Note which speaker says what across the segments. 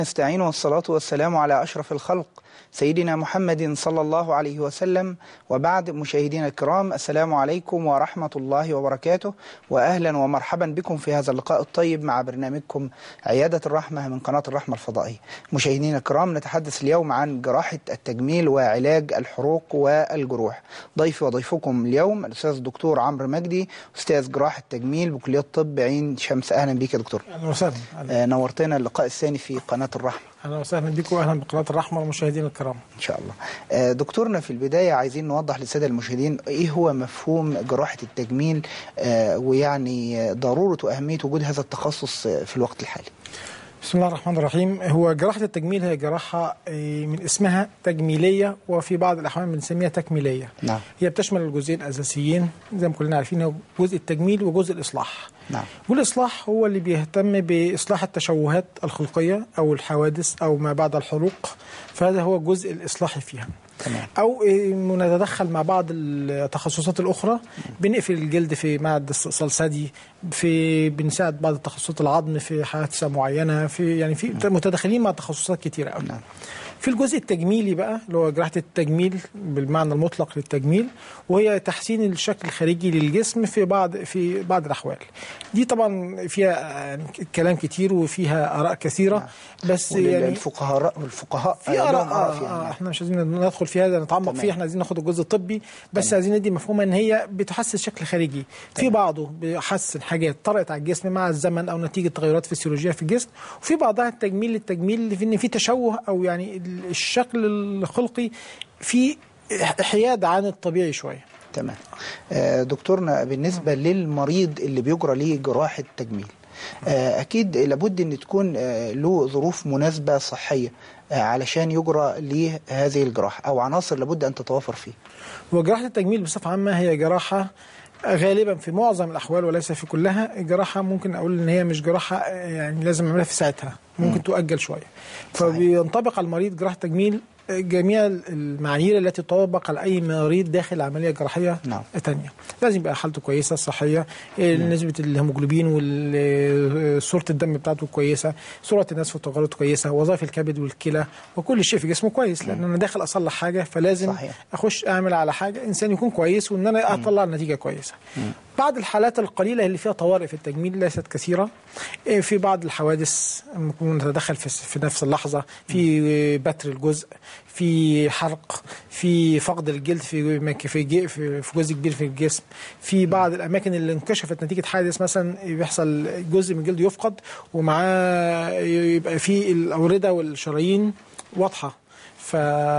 Speaker 1: نستعين والصلاة والسلام على أشرف الخلق سيدنا محمد صلى الله عليه وسلم وبعد مشاهدينا الكرام السلام عليكم ورحمة الله وبركاته وأهلا ومرحبا بكم في هذا اللقاء الطيب مع برنامجكم عيادة الرحمة من قناة الرحمة الفضائية مشاهدينا الكرام نتحدث اليوم عن جراحة التجميل وعلاج الحروق والجروح ضيفي وضيفكم اليوم الأستاذ الدكتور عمرو مجدي أستاذ جراحة تجميل بكلية الطب عين شمس أهلا بك يا دكتور
Speaker 2: اهلا وسهلا
Speaker 1: آه، نورتنا اللقاء الثاني في قناة الرحمة
Speaker 2: اهلا وسهلا بكم واهلا بقناه الرحمه والمشاهدين الكرام
Speaker 1: إن شاء الله آه، دكتورنا في البداية عايزين نوضح للسادة المشاهدين إيه هو مفهوم جراحة التجميل آه، ويعني آه، ضرورة وأهمية وجود هذا التخصص آه، في الوقت الحالي
Speaker 2: بسم الله الرحمن الرحيم هو جراحه التجميل هي جراحه آه، من اسمها تجميليه وفي بعض الاحيان بنسميها تكميليه
Speaker 1: نعم
Speaker 2: هي بتشمل الجزئين الاساسيين زي ما كلنا عارفين هو جزء التجميل وجزء الاصلاح
Speaker 1: نعم
Speaker 2: والاصلاح هو اللي بيهتم باصلاح التشوهات الخلقيه او الحوادث او ما بعد الحروق فهذا هو الجزء الاصلاحي فيها
Speaker 1: تمام
Speaker 2: او إيه، نتدخل مع بعض التخصصات الاخرى بنقفل الجلد في معد استئصال ثدي في بنساعد بعض التخصصات العظم في حادثه معينه في يعني في متداخلين مع تخصصات كتيره قوي
Speaker 1: نعم.
Speaker 2: في الجزء التجميلي بقى اللي هو جراحه التجميل بالمعنى المطلق للتجميل وهي تحسين الشكل الخارجي للجسم في بعض في بعض الاحوال دي طبعا فيها آه، كلام كتير وفيها اراء كثيره بس يعني
Speaker 1: الفقهاء الفقهاء
Speaker 2: في
Speaker 1: آه،
Speaker 2: اراء
Speaker 1: لهم آراء
Speaker 2: آه
Speaker 1: فيها
Speaker 2: آه
Speaker 1: نعم.
Speaker 2: احنا مش عايزين ندخل في هذا نتعمق
Speaker 1: تمام.
Speaker 2: فيه احنا عايزين ناخد الجزء الطبي بس
Speaker 1: تمام.
Speaker 2: عايزين ندي مفهوم ان هي بتحسن الشكل الخارجي في بعضه بيحسن حاجات طرأت على الجسم مع الزمن او نتيجه تغيرات فسيولوجيه في الجسم وفي بعضها التجميل للتجميل اللي في ان في تشوه او يعني ال- الشكل الخلقي في حياد عن الطبيعي شويه
Speaker 1: تمام آه، دكتورنا بالنسبة للمريض اللي بيجرى ليه جراحة تجميل آه، أكيد لابد أن تكون آه، له ظروف مناسبة صحية آه، علشان يجرى ليه هذه الجراحة أو عناصر لابد أن تتوافر فيه
Speaker 2: وجراحة التجميل بصفة عامة هي جراحة غالبا في معظم الأحوال وليس في كلها جراحة ممكن أقول إن هي مش جراحة يعني لازم نعملها في ساعتها ممكن تؤجل شوية فبينطبق على المريض جراحة تجميل جميع المعايير التي تطبق على أي مريض داخل عملية جراحية
Speaker 1: نعم.
Speaker 2: تانية لازم يبقى حالته كويسة صحية نسبة الهيموجلوبين وصورة الدم بتاعته كويسة سرعة النسف والتغيرات كويسة وظائف الكبد والكلى وكل شيء في جسمه كويس لأن أنا داخل أصلح حاجة فلازم
Speaker 1: صحيح.
Speaker 2: اخش اعمل على حاجه انسان يكون كويس وان انا اطلع نتيجه كويسه بعض الحالات القليله اللي فيها طوارئ في التجميل ليست كثيره إيه، في بعض الحوادث ممكن نتدخل في في نفس اللحظه في بتر الجزء في حرق في فقد الجلد في مك- في جي- في في جزء كبير في الجسم في بعض الاماكن اللي انكشفت نتيجه حادث مثلا بيحصل جزء من الجلد يفقد ومعاه يبقى في الاورده والشرايين واضحه ف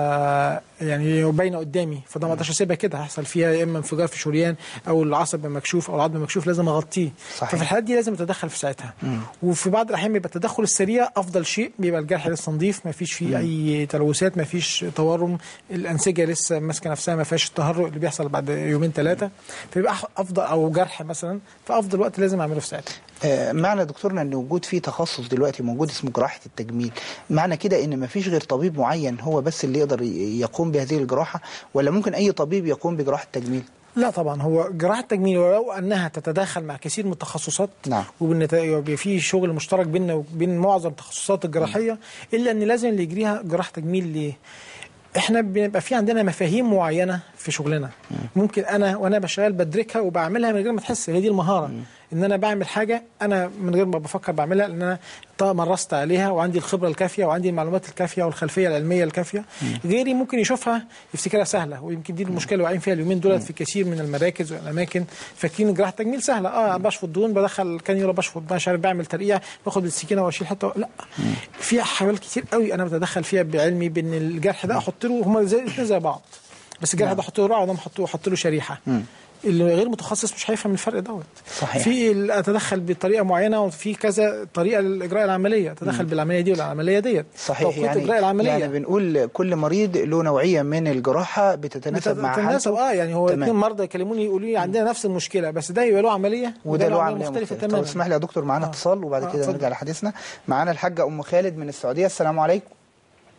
Speaker 2: يعني باينه قدامي فده ما اقدرش اسيبها كده هيحصل فيها يا اما انفجار في شريان او العصب مكشوف او العظم مكشوف لازم اغطيه
Speaker 1: صحيح.
Speaker 2: ففي الحالات دي لازم اتدخل في ساعتها وفي بعض الاحيان بيبقى التدخل السريع افضل شيء بيبقى الجرح لسه نظيف ما فيش فيه اي تلوثات ما فيش تورم الانسجه لسه ماسكه نفسها ما فيهاش التهرؤ اللي بيحصل بعد يومين ثلاثه فيبقى أح- افضل او جرح مثلا فافضل وقت لازم اعمله في ساعتها
Speaker 1: آه، معنى دكتورنا ان وجود في تخصص دلوقتي موجود اسمه جراحه التجميل معنى كده ان ما فيش غير طبيب معين هو بس اللي يقدر ي- يقوم بهذه الجراحه ولا ممكن اي طبيب يقوم بجراحه التجميل
Speaker 2: لا طبعا هو جراحة التجميل ولو أنها تتداخل مع كثير من التخصصات
Speaker 1: نعم.
Speaker 2: وبيبقى في شغل مشترك بيننا وبين معظم التخصصات الجراحية إلا أن لازم اللي يجريها جراحة تجميل ليه؟ احنا بيبقى في عندنا مفاهيم معينه في شغلنا ممكن انا وانا بشتغل بدركها وبعملها من غير ما تحس هي دي المهاره ان انا بعمل حاجه انا من غير ما بفكر بعملها لان انا طبعا مرست عليها وعندي الخبره الكافيه وعندي المعلومات الكافيه والخلفيه العلميه الكافيه غيري ممكن يشوفها يفتكرها سهله ويمكن دي المشكله اللي واقعين فيها اليومين دولت في كثير من المراكز والاماكن فاكرين جراحه التجميل سهله اه بشفط دهون بدخل كانيولا بشفط مش عارف بعمل ترقيع باخد السكينه واشيل حته لا في حوالي كتير قوي انا بتدخل فيها بعلمي بان الجرح ده احط له هم زي الاثنين زي بعض بس الجرح ده احط له رعه وده احط له احط له شريحه اللي غير متخصص مش هيفهم الفرق دوت
Speaker 1: صحيح.
Speaker 2: في ال- اتدخل بطريقه معينه وفي كذا طريقه للاجراء العمليه اتدخل بالعمليه دي ولا العمليه ديت
Speaker 1: صحيح
Speaker 2: توقيت
Speaker 1: يعني
Speaker 2: اجراء العمليه
Speaker 1: يعني بنقول كل مريض له نوعيه من الجراحه بتتناسب مع
Speaker 2: بتتناسب
Speaker 1: حالته
Speaker 2: اه يعني هو
Speaker 1: تمام.
Speaker 2: اثنين مرضى يكلموني يقولوا لي عندنا نفس المشكله بس ده يبقى له عمليه
Speaker 1: وده له عمليه
Speaker 2: مختلفه
Speaker 1: مختلفه طب
Speaker 2: تماما
Speaker 1: اسمح لي يا دكتور معانا
Speaker 2: آه.
Speaker 1: اتصال وبعد
Speaker 2: آه،
Speaker 1: كده
Speaker 2: اتفضل.
Speaker 1: نرجع لحديثنا معانا الحاجه ام خالد من السعوديه السلام عليكم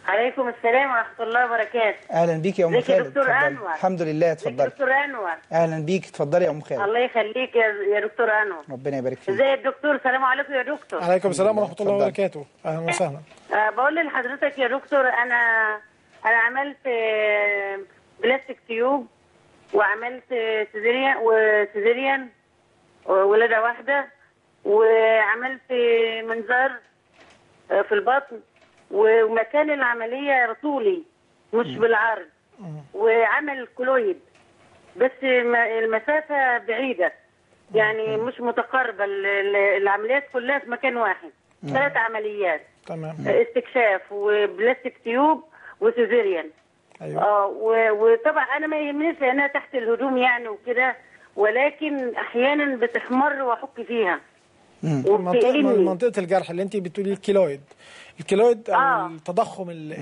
Speaker 3: عليكم السلام ورحمة الله وبركاته
Speaker 1: اهلا بيك يا ام
Speaker 3: ازيك يا
Speaker 1: خالد
Speaker 3: دكتور
Speaker 1: اتفضلي.
Speaker 3: أنور؟
Speaker 1: الحمد لله
Speaker 3: ازيك يا
Speaker 1: اتفضلي
Speaker 3: دكتور أنور
Speaker 1: اهلا بيك اتفضلي يا ام خالد
Speaker 3: الله يخليك يا يا دكتور أنور
Speaker 1: ربنا يبارك فيك
Speaker 3: ازاي الدكتور سلام عليكم يا دكتور
Speaker 2: عليكم السلام ورحمه الله
Speaker 1: اتفضل.
Speaker 2: وبركاته اهلا وسهلا
Speaker 3: أه بقول لحضرتك يا دكتور أنا أنا عملت آه، بلاستيك تيوب وعملت آه، سيزيريان وسيزيريان ولادة واحدة وعملت آه، منظار آه، في البطن ومكان العملية طولي مش بالعرض وعمل كلويد بس الم- المسافة بعيدة يعني مش متقاربة ال- ال- العمليات كلها في مكان واحد ثلاث عمليات
Speaker 2: تمام
Speaker 3: استكشاف وبلاستيك تيوب وسيزيريان
Speaker 2: ايوه
Speaker 3: اه و- وطبعا انا ما يهمنيش لانها تحت الهدوم يعني وكده ولكن احيانا بتحمر واحك فيها
Speaker 2: منطقه
Speaker 3: وبتقلني
Speaker 2: منطقه الجرح اللي انت بتقولي الكيلويد الكيلويد او
Speaker 3: آه.
Speaker 2: التضخم ال-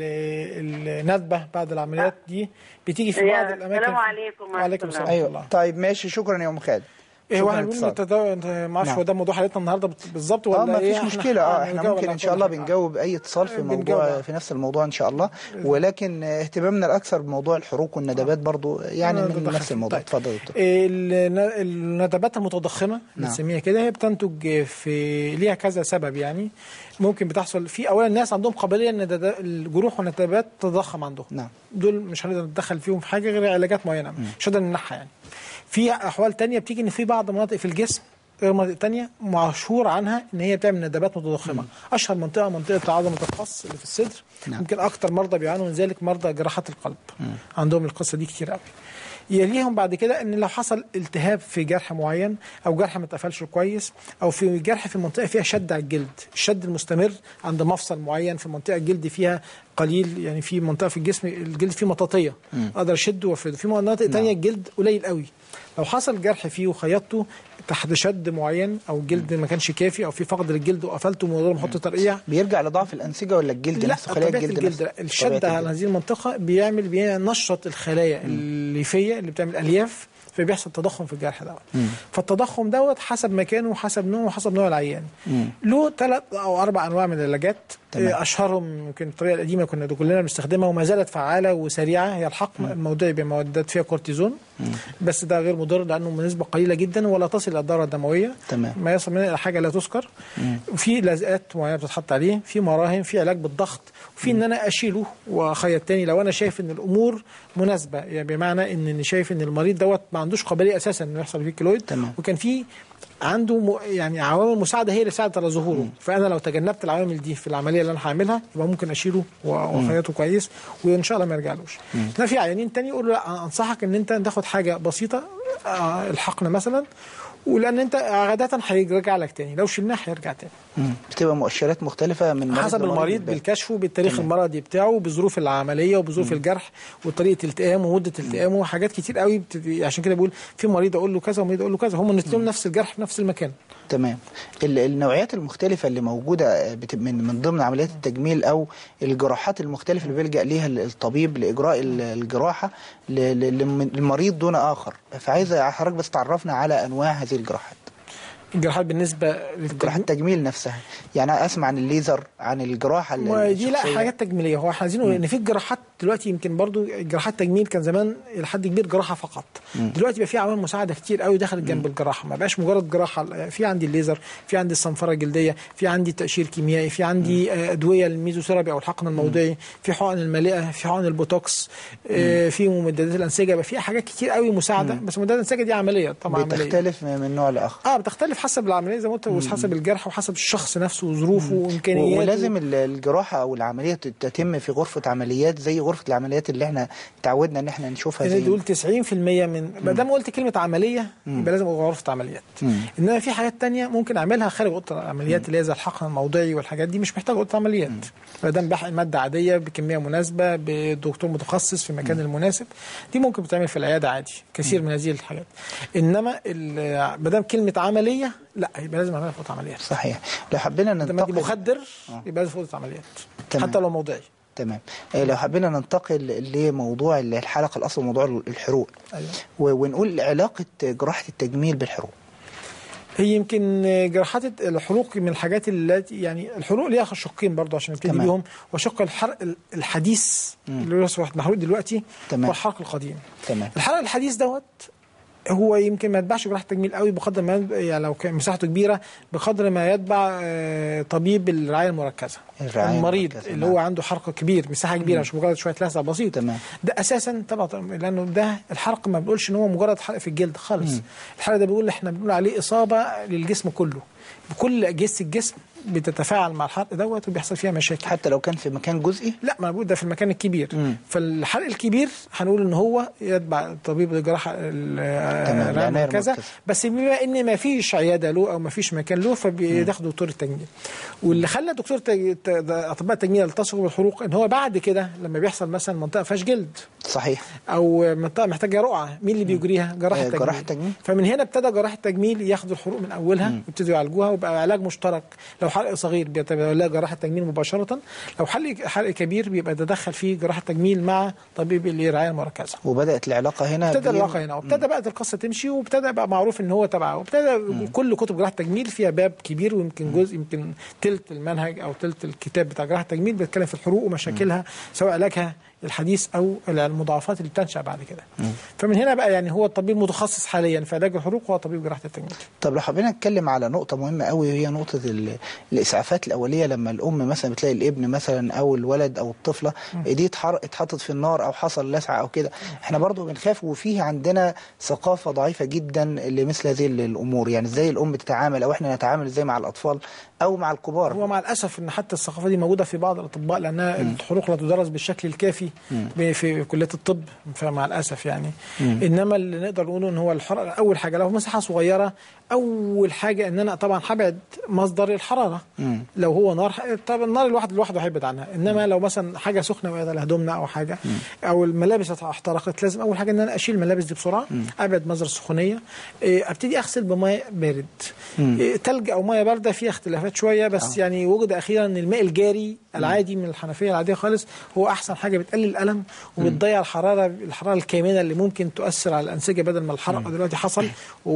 Speaker 2: ال- الندبه بعد العمليات دي بتيجي في
Speaker 3: يا
Speaker 2: بعض الاماكن
Speaker 3: السلام عليكم ورحمة
Speaker 2: وعليكم
Speaker 3: الله.
Speaker 2: السلام ورحمه الله
Speaker 1: ايوه طيب ماشي شكرا يا ام خالد
Speaker 2: ايه هو
Speaker 1: شكراً
Speaker 2: احنا بنقول
Speaker 1: اتصال.
Speaker 2: انت ده- ما اعرفش
Speaker 1: نعم.
Speaker 2: هو ده موضوع حلقتنا النهارده بت- بالظبط ولا
Speaker 1: اه ما
Speaker 2: ايه
Speaker 1: فيش مشكله اه احنا
Speaker 2: هنجاوب
Speaker 1: ممكن
Speaker 2: على
Speaker 1: ان شاء الله
Speaker 2: كل حاجة.
Speaker 1: بنجاوب اي اتصال في
Speaker 2: بنجاوب
Speaker 1: موضوع
Speaker 2: على-
Speaker 1: في نفس الموضوع ان شاء الله ولكن آه، اهتمامنا الاكثر بموضوع الحروق والندبات برضو يعني
Speaker 2: آه،
Speaker 1: من
Speaker 2: ده
Speaker 1: نفس
Speaker 2: خفيف.
Speaker 1: الموضوع
Speaker 2: طيب.
Speaker 1: اتفضل يا دكتور
Speaker 2: الن- الندبات المتضخمه بنسميها كده هي بتنتج في ليها كذا سبب يعني ممكن بتحصل في اولا الناس عندهم قابليه ان الندب- الجروح والندبات تتضخم عندهم
Speaker 1: نعم.
Speaker 2: دول مش هنقدر نتدخل فيهم في حاجه غير علاجات معينه مش هنقدر نمنعها يعني في احوال تانية بتيجي ان في بعض مناطق في الجسم غير مناطق تانية مشهور عنها ان هي بتعمل ندبات متضخمه اشهر منطقه منطقه عظمه القص اللي في الصدر
Speaker 1: نعم.
Speaker 2: يمكن اكتر مرضى بيعانوا من ذلك مرضى جراحات القلب عندهم القصه دي كتير قوي يليهم بعد كده ان لو حصل التهاب في جرح معين او جرح ما اتقفلش كويس او في جرح في منطقه فيها شد على الجلد الشد المستمر عند مفصل معين في منطقه الجلد فيها قليل يعني في منطقه في الجسم الجلد فيه مطاطيه اقدر اشده وافرده في مناطق تانية الجلد قليل قوي لو حصل جرح فيه وخيطته تحت شد معين او الجلد ما كانش كافي او في فقد للجلد وقفلته من غير ما احط ترقيع
Speaker 1: بيرجع لضعف الانسجه ولا الجلد
Speaker 2: لا
Speaker 1: نفسه خلايا
Speaker 2: طبيعة
Speaker 1: الجلد
Speaker 2: الجلد
Speaker 1: نفسه؟
Speaker 2: لا. الشد
Speaker 1: طبيعة
Speaker 2: على
Speaker 1: الجلد.
Speaker 2: هذه المنطقة بيعمل بينشط الخلايا الليفية اللي بتعمل ألياف فبيحصل تضخم في الجرح دوت فالتضخم دوت حسب مكانه وحسب نوعه وحسب نوع العيان له ثلاث او اربع انواع من العلاجات
Speaker 1: تمام.
Speaker 2: آه، اشهرهم يمكن الطريقه القديمه كنا كلنا بنستخدمها وما زالت فعاله وسريعه هي الحقن الموضعي بمعدات فيها كورتيزون بس ده غير مضر لانه بنسبه قليله جدا ولا تصل الى الدوره الدمويه
Speaker 1: تمام.
Speaker 2: ما يصل منها الى حاجه لا تذكر وفي لزقات معينه بتتحط عليه في مراهم في علاج بالضغط وفي ان انا اشيله واخيط تاني لو انا شايف ان الامور مناسبه يعني بمعنى ان اني شايف ان المريض دوت ما عندوش قابليه اساسا انه يحصل فيه كيلويد
Speaker 1: تمام.
Speaker 2: وكان في عنده م... يعني عوامل مساعده هي اللي ساعدت على ظهوره فانا لو تجنبت العوامل دي في العمليه اللي انا هعملها يبقى ممكن اشيله و- واخيطه كويس وان شاء الله ما يرجعلوش انا في عيانين تاني يقولوا لا أنا انصحك ان انت تاخد حاجه بسيطه آه، الحقن مثلا ولان انت عاده هيرجع لك تاني لو شلناه هيرجع تاني
Speaker 1: مم. بتبقى مؤشرات مختلفه من مريض
Speaker 2: حسب
Speaker 1: لمريض
Speaker 2: المريض
Speaker 1: بالبال.
Speaker 2: بالكشف بالتاريخ المرضي بتاعه بظروف العمليه وبظروف الجرح وطريقه التئامه ومده التئامه وحاجات كتير قوي بت... عشان كده بقول في مريض اقول له كذا ومريض اقول له كذا هم نتلهم نفس الجرح في نفس المكان
Speaker 1: تمام ال- النوعيات المختلفة اللي موجودة بت- من من ضمن عمليات التجميل أو الجراحات المختلفة اللي بيلجأ ليها ال- الطبيب لإجراء ال- الجراحة ل- ل- لم- للمريض دون آخر فعايز حضرتك بس تعرفنا على أنواع هذه الجراحات
Speaker 2: الجراحات بالنسبه
Speaker 1: جراحات
Speaker 2: للتجميل
Speaker 1: التجميل نفسها يعني أسمع عن الليزر عن الجراحة ال-
Speaker 2: ما دي لا
Speaker 1: الشخصية.
Speaker 2: حاجات تجميليه هو احنا عايزين نقول ان في جراحات دلوقتي يمكن برضو جراحات تجميل كان زمان الى حد كبير جراحه فقط دلوقتي بقى في عوامل مساعده كتير قوي دخلت جنب الجراحه ما بقاش مجرد جراحه في عندي الليزر في عندي الصنفره الجلديه في عندي تاشير كيميائي في عندي آه، ادويه الميزوثيرابي او الحقن الموضعي في حقن المالئه في حقن البوتوكس آه، في ممددات الانسجه بقى في حاجات كتير قوي مساعده بس ممددات الانسجه دي عمليه طبعا عمليه
Speaker 1: بتختلف من نوع لآخر
Speaker 2: اه بتختلف حسب العمليه زي ما قلت وحسب الجرح وحسب الشخص نفسه وظروفه وامكانياته
Speaker 1: ولازم ال- الجراحة أو العملية تتم في غرفة عمليات زي غرفة العمليات اللي احنا تعودنا إن احنا نشوفها
Speaker 2: يعني
Speaker 1: زي
Speaker 2: دول 90% من ما دام قلت كلمه عمليه يبقى لازم أبقى غرفه عمليات انما في حاجات تانية ممكن اعملها خارج اوضه العمليات اللي هي زي الحقن الموضعي والحاجات دي مش محتاج اوضه عمليات ما دام بحقن ماده عاديه بكميه مناسبه بدكتور متخصص في المكان المناسب دي ممكن بتتعمل في العياده عادي كثير من هذه الحاجات انما ال- ما دام كلمه عمليه لا يبقى لازم اعملها في اوضه عمليات
Speaker 1: صحيح لو حبينا
Speaker 2: لما دي
Speaker 1: ننتقل
Speaker 2: مخدر يبقى لازم في اوضه عمليات
Speaker 1: تمام.
Speaker 2: حتى لو موضعي
Speaker 1: تمام آه، لو حبينا ننتقل لموضوع الحلقة الأصل موضوع الحروق
Speaker 2: ايوه
Speaker 1: و- ونقول علاقة جراحة التجميل بالحروق
Speaker 2: هي يمكن جراحات الحروق من الحاجات التي يعني الحروق ليها شقين برضه عشان نبتدي
Speaker 1: تمام.
Speaker 2: بيهم وشق الحرق الحديث اللي هو أصبح محروق دلوقتي
Speaker 1: تمام.
Speaker 2: والحرق القديم
Speaker 1: تمام
Speaker 2: الحرق الحديث دوت هو يمكن ما يتبعش جراحه تجميل قوي بقدر ما يتبع- يعني لو كان مساحته كبيره بقدر ما يتبع آه، طبيب الرعايه المركزه
Speaker 1: الرعاية
Speaker 2: المريض
Speaker 1: المركزة،
Speaker 2: اللي
Speaker 1: نعم.
Speaker 2: هو عنده حرق كبير مساحه كبيره مش مجرد شويه لسعه بسيط
Speaker 1: تمام.
Speaker 2: ده اساسا طبعا لانه ده الحرق ما بنقولش ان هو مجرد حرق في الجلد خالص الحرق ده بيقول احنا بنقول عليه اصابه للجسم كله بكل اجهزه الجسم بتتفاعل مع الحرق دوت وبيحصل فيها مشاكل
Speaker 1: حتى لو كان في مكان جزئي
Speaker 2: لا ما أنا بقول ده في المكان الكبير
Speaker 1: مم.
Speaker 2: فالحرق الكبير هنقول ان هو يتبع طبيب الجراحه ال-
Speaker 1: تمام،
Speaker 2: الرعايه
Speaker 1: العناية
Speaker 2: المركزه
Speaker 1: المركزة.
Speaker 2: بس بما ان ما فيش عياده له او ما فيش مكان له فبياخد دكتور التجميل واللي خلى دكتور تج- ت- ده اطباء التجميل يلتصقوا بالحروق ان هو بعد كده لما بيحصل مثلا منطقه فيهاش جلد
Speaker 1: صحيح
Speaker 2: او منطقه محتاجه رقعه مين اللي بيجريها جراح
Speaker 1: آه،
Speaker 2: التجميل
Speaker 1: جراح التجميل.
Speaker 2: فمن هنا ابتدى جراح التجميل ياخدوا الحروق من اولها ويبتدوا يعالجوها وبقى علاج مشترك لو حرق صغير بيتولى جراح التجميل مباشره لو حرق حرق كبير بيبقى يتدخل فيه جراح التجميل مع طبيب الرعايه المركزه
Speaker 1: وبدات العلاقه هنا
Speaker 2: ابتدى
Speaker 1: بين-
Speaker 2: الواقع هنا وابتدى بقت القصه تمشي وابتدى بقى معروف ان هو تبعه وابتدى كل كتب جراحه التجميل فيها باب كبير ويمكن جزء يمكن تلت المنهج او تلت الكتاب بتاع جراحه التجميل بيتكلم في الحروق ومشاكلها سواء علاجها الحديث او المضاعفات اللي بتنشا بعد كده فمن هنا بقى يعني هو الطبيب المتخصص حاليا في علاج الحروق هو طبيب جراحه التجميل
Speaker 1: طب لو حبينا نتكلم على نقطة مهمة قوي وهي نقطة ال- الإسعافات الأولية لما الأم مثلا بتلاقي الابن مثلا أو الولد أو الطفلة إيديه اتحر- اتحطت في النار أو حصل لسعة أو كده إحنا برضو بنخاف وفيه عندنا ثقافة ضعيفة جدا لمثل هذه ال- الأمور يعني إزاي الأم تتعامل أو إحنا نتعامل إزاي مع الأطفال أو مع الكبار
Speaker 2: هو مع الاسف ان حتى الثقافه دي موجوده في بعض الاطباء لانها الحروق لا تدرس بالشكل الكافي ب- في كليه الطب فمع الاسف يعني انما اللي نقدر نقوله ان هو الحراره اول حاجه لو مساحه صغيره اول حاجه ان انا طبعا هبعد مصدر الحراره
Speaker 1: مم.
Speaker 2: لو هو نار طبعا النار الواحد لوحده هيبعد عنها انما لو مثلا حاجه سخنه وقعت على هدومنا او حاجه او الملابس احترقت لازم اول حاجه ان انا اشيل الملابس دي بسرعه ابعد مصدر السخونيه إيه، ابتدي اغسل بماء بارد إيه، تلج او ميه بارده فيها اختلافات شويه بس يعني وجد اخيرا ان الماء الجاري العادي من الحنفيه العاديه خالص هو احسن حاجه بتقلل الالم وبتضيع الحراره الحراره الكامنه اللي ممكن تؤثر على الانسجه بدل ما الحرق دلوقتي حصل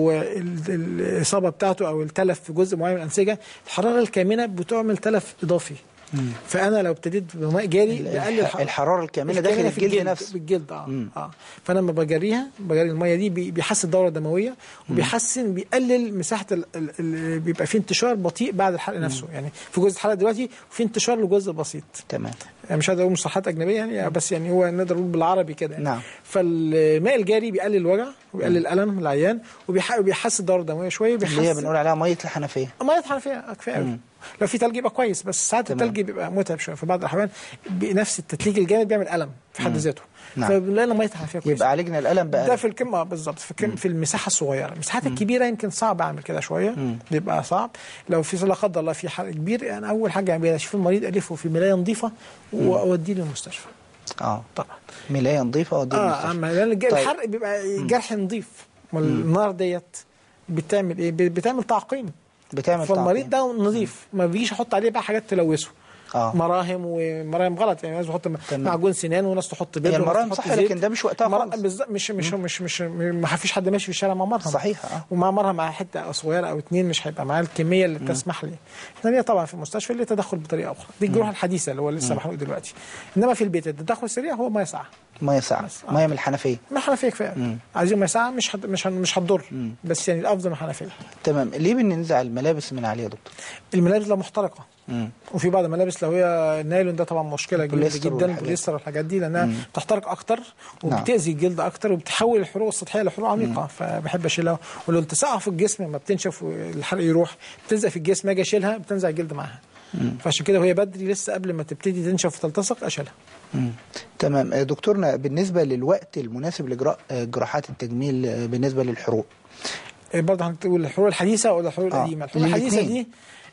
Speaker 2: والاصابه بتاعته او التلف في جزء معين من الانسجه الحراره الكامنه بتعمل تلف اضافي فانا لو ابتديت بماء جاري بقلل
Speaker 1: الح- الحرارة الكامنة داخل
Speaker 2: الكامنة في
Speaker 1: الجلد نفسه
Speaker 2: بالجلد اه اه فانا لما بجريها بجري الميه دي بي- بيحسن الدوره الدمويه وبيحسن بيقلل مساحه ال- ال- ال- بيبقى في انتشار بطيء بعد الحرق نفسه يعني في جزء الحرق دلوقتي وفي انتشار لجزء بسيط
Speaker 1: تمام
Speaker 2: يعني مش هقدر اقول مصطلحات اجنبيه يعني بس يعني هو نقدر نقول بالعربي كده يعني.
Speaker 1: نعم.
Speaker 2: فالماء الجاري بيقلل الوجع وبيقلل الالم العيان وبيح- وبيحسن الدوره الدمويه شويه
Speaker 1: اللي هي
Speaker 2: وبيحسن
Speaker 1: بنقول عليها مية الحنفية
Speaker 2: ميه حنفيه كفايه قوي لو في تلج يبقى كويس بس ساعات
Speaker 1: تمام.
Speaker 2: التلج بيبقى متعب شويه في بعض الاحيان بنفس التتليج الجامد بيعمل الم في حد ذاته
Speaker 1: نعم.
Speaker 2: فبنلاقي ميه حنفيه كويسه
Speaker 1: يبقى عالجنا الألم
Speaker 2: ده
Speaker 1: بقى
Speaker 2: في الكم بالظبط في, الكم في المساحه الصغيره المساحات الكبيره يمكن صعب اعمل كده شويه بيبقى صعب لو في لا قدر الله في حرق كبير يعني اول حاجه يعني اشوف المريض الفه في ملايه نظيفه واوديه للمستشفى
Speaker 1: اه
Speaker 2: طبعا
Speaker 1: ملاية نظيفة ودي
Speaker 2: اه
Speaker 1: المستشفى.
Speaker 2: اما لان الج-
Speaker 1: طيب.
Speaker 2: الحرق بيبقى جرح نظيف والنار ديت بتعمل ايه بتعمل تعقيم
Speaker 1: بتعمل
Speaker 2: فالمريض
Speaker 1: تعقيم.
Speaker 2: ده نظيف ما بيجيش احط عليه بقى حاجات تلوثه
Speaker 1: اه
Speaker 2: مراهم ومراهم غلط يعني ناس تحط
Speaker 1: تمام.
Speaker 2: معجون سنان وناس تحط بيض
Speaker 1: هي
Speaker 2: وناس
Speaker 1: المراهم
Speaker 2: تحط
Speaker 1: صح
Speaker 2: زيت.
Speaker 1: لكن ده مش وقتها
Speaker 2: مرا-
Speaker 1: خالص
Speaker 2: بالظبط مش مش مش مش ما فيش حد ماشي في الشارع مع مرهم
Speaker 1: صحيح اه
Speaker 2: ومع مرهم مع حته صغيره او اتنين مش هيبقى معاه الكميه اللي تسمح لي احنا لينا طبعا في المستشفى اللي تدخل بطريقه اخرى دي الجروح الحديثه اللي هو لسه محروق دلوقتي انما في البيت التدخل السريع هو ميه ساقعه
Speaker 1: مية ساعة
Speaker 2: بس، آه.
Speaker 1: مية من الحنفية
Speaker 2: ما الحنفيه كفايه عايزين ميه ساقعه مش هت- مش هن- مش هتضر بس يعني الافضل من الحنفيه
Speaker 1: تمام ليه بننزع الملابس من عليه يا دكتور؟
Speaker 2: الملابس لو محترقه
Speaker 1: مم.
Speaker 2: وفي بعض الملابس لو هي نايلون ده طبعا مشكله كبيره
Speaker 1: البوليستر
Speaker 2: جدا
Speaker 1: والحاجات.
Speaker 2: البوليستر والحاجات دي لانها بتحترق اكتر وبتاذي الجلد اكتر وبتحول الحروق السطحيه لحروق عميقه فبحب اشيلها ولو التصاقها في الجسم لما بتنشف والحرق يروح بتلزق في الجسم اجي اشيلها بتنزع الجلد معاها فعشان كده وهي بدري لسه قبل ما تبتدي تنشف وتلتصق اشيلها
Speaker 1: مم. تمام آه، دكتورنا بالنسبة للوقت المناسب لإجراء آه، جراحات التجميل آه، بالنسبة للحروق
Speaker 2: برضه هنقول الحروق الحديثه ولا الحروق
Speaker 1: آه،
Speaker 2: القديمه الحروق الحديثه
Speaker 1: الاتنين.
Speaker 2: دي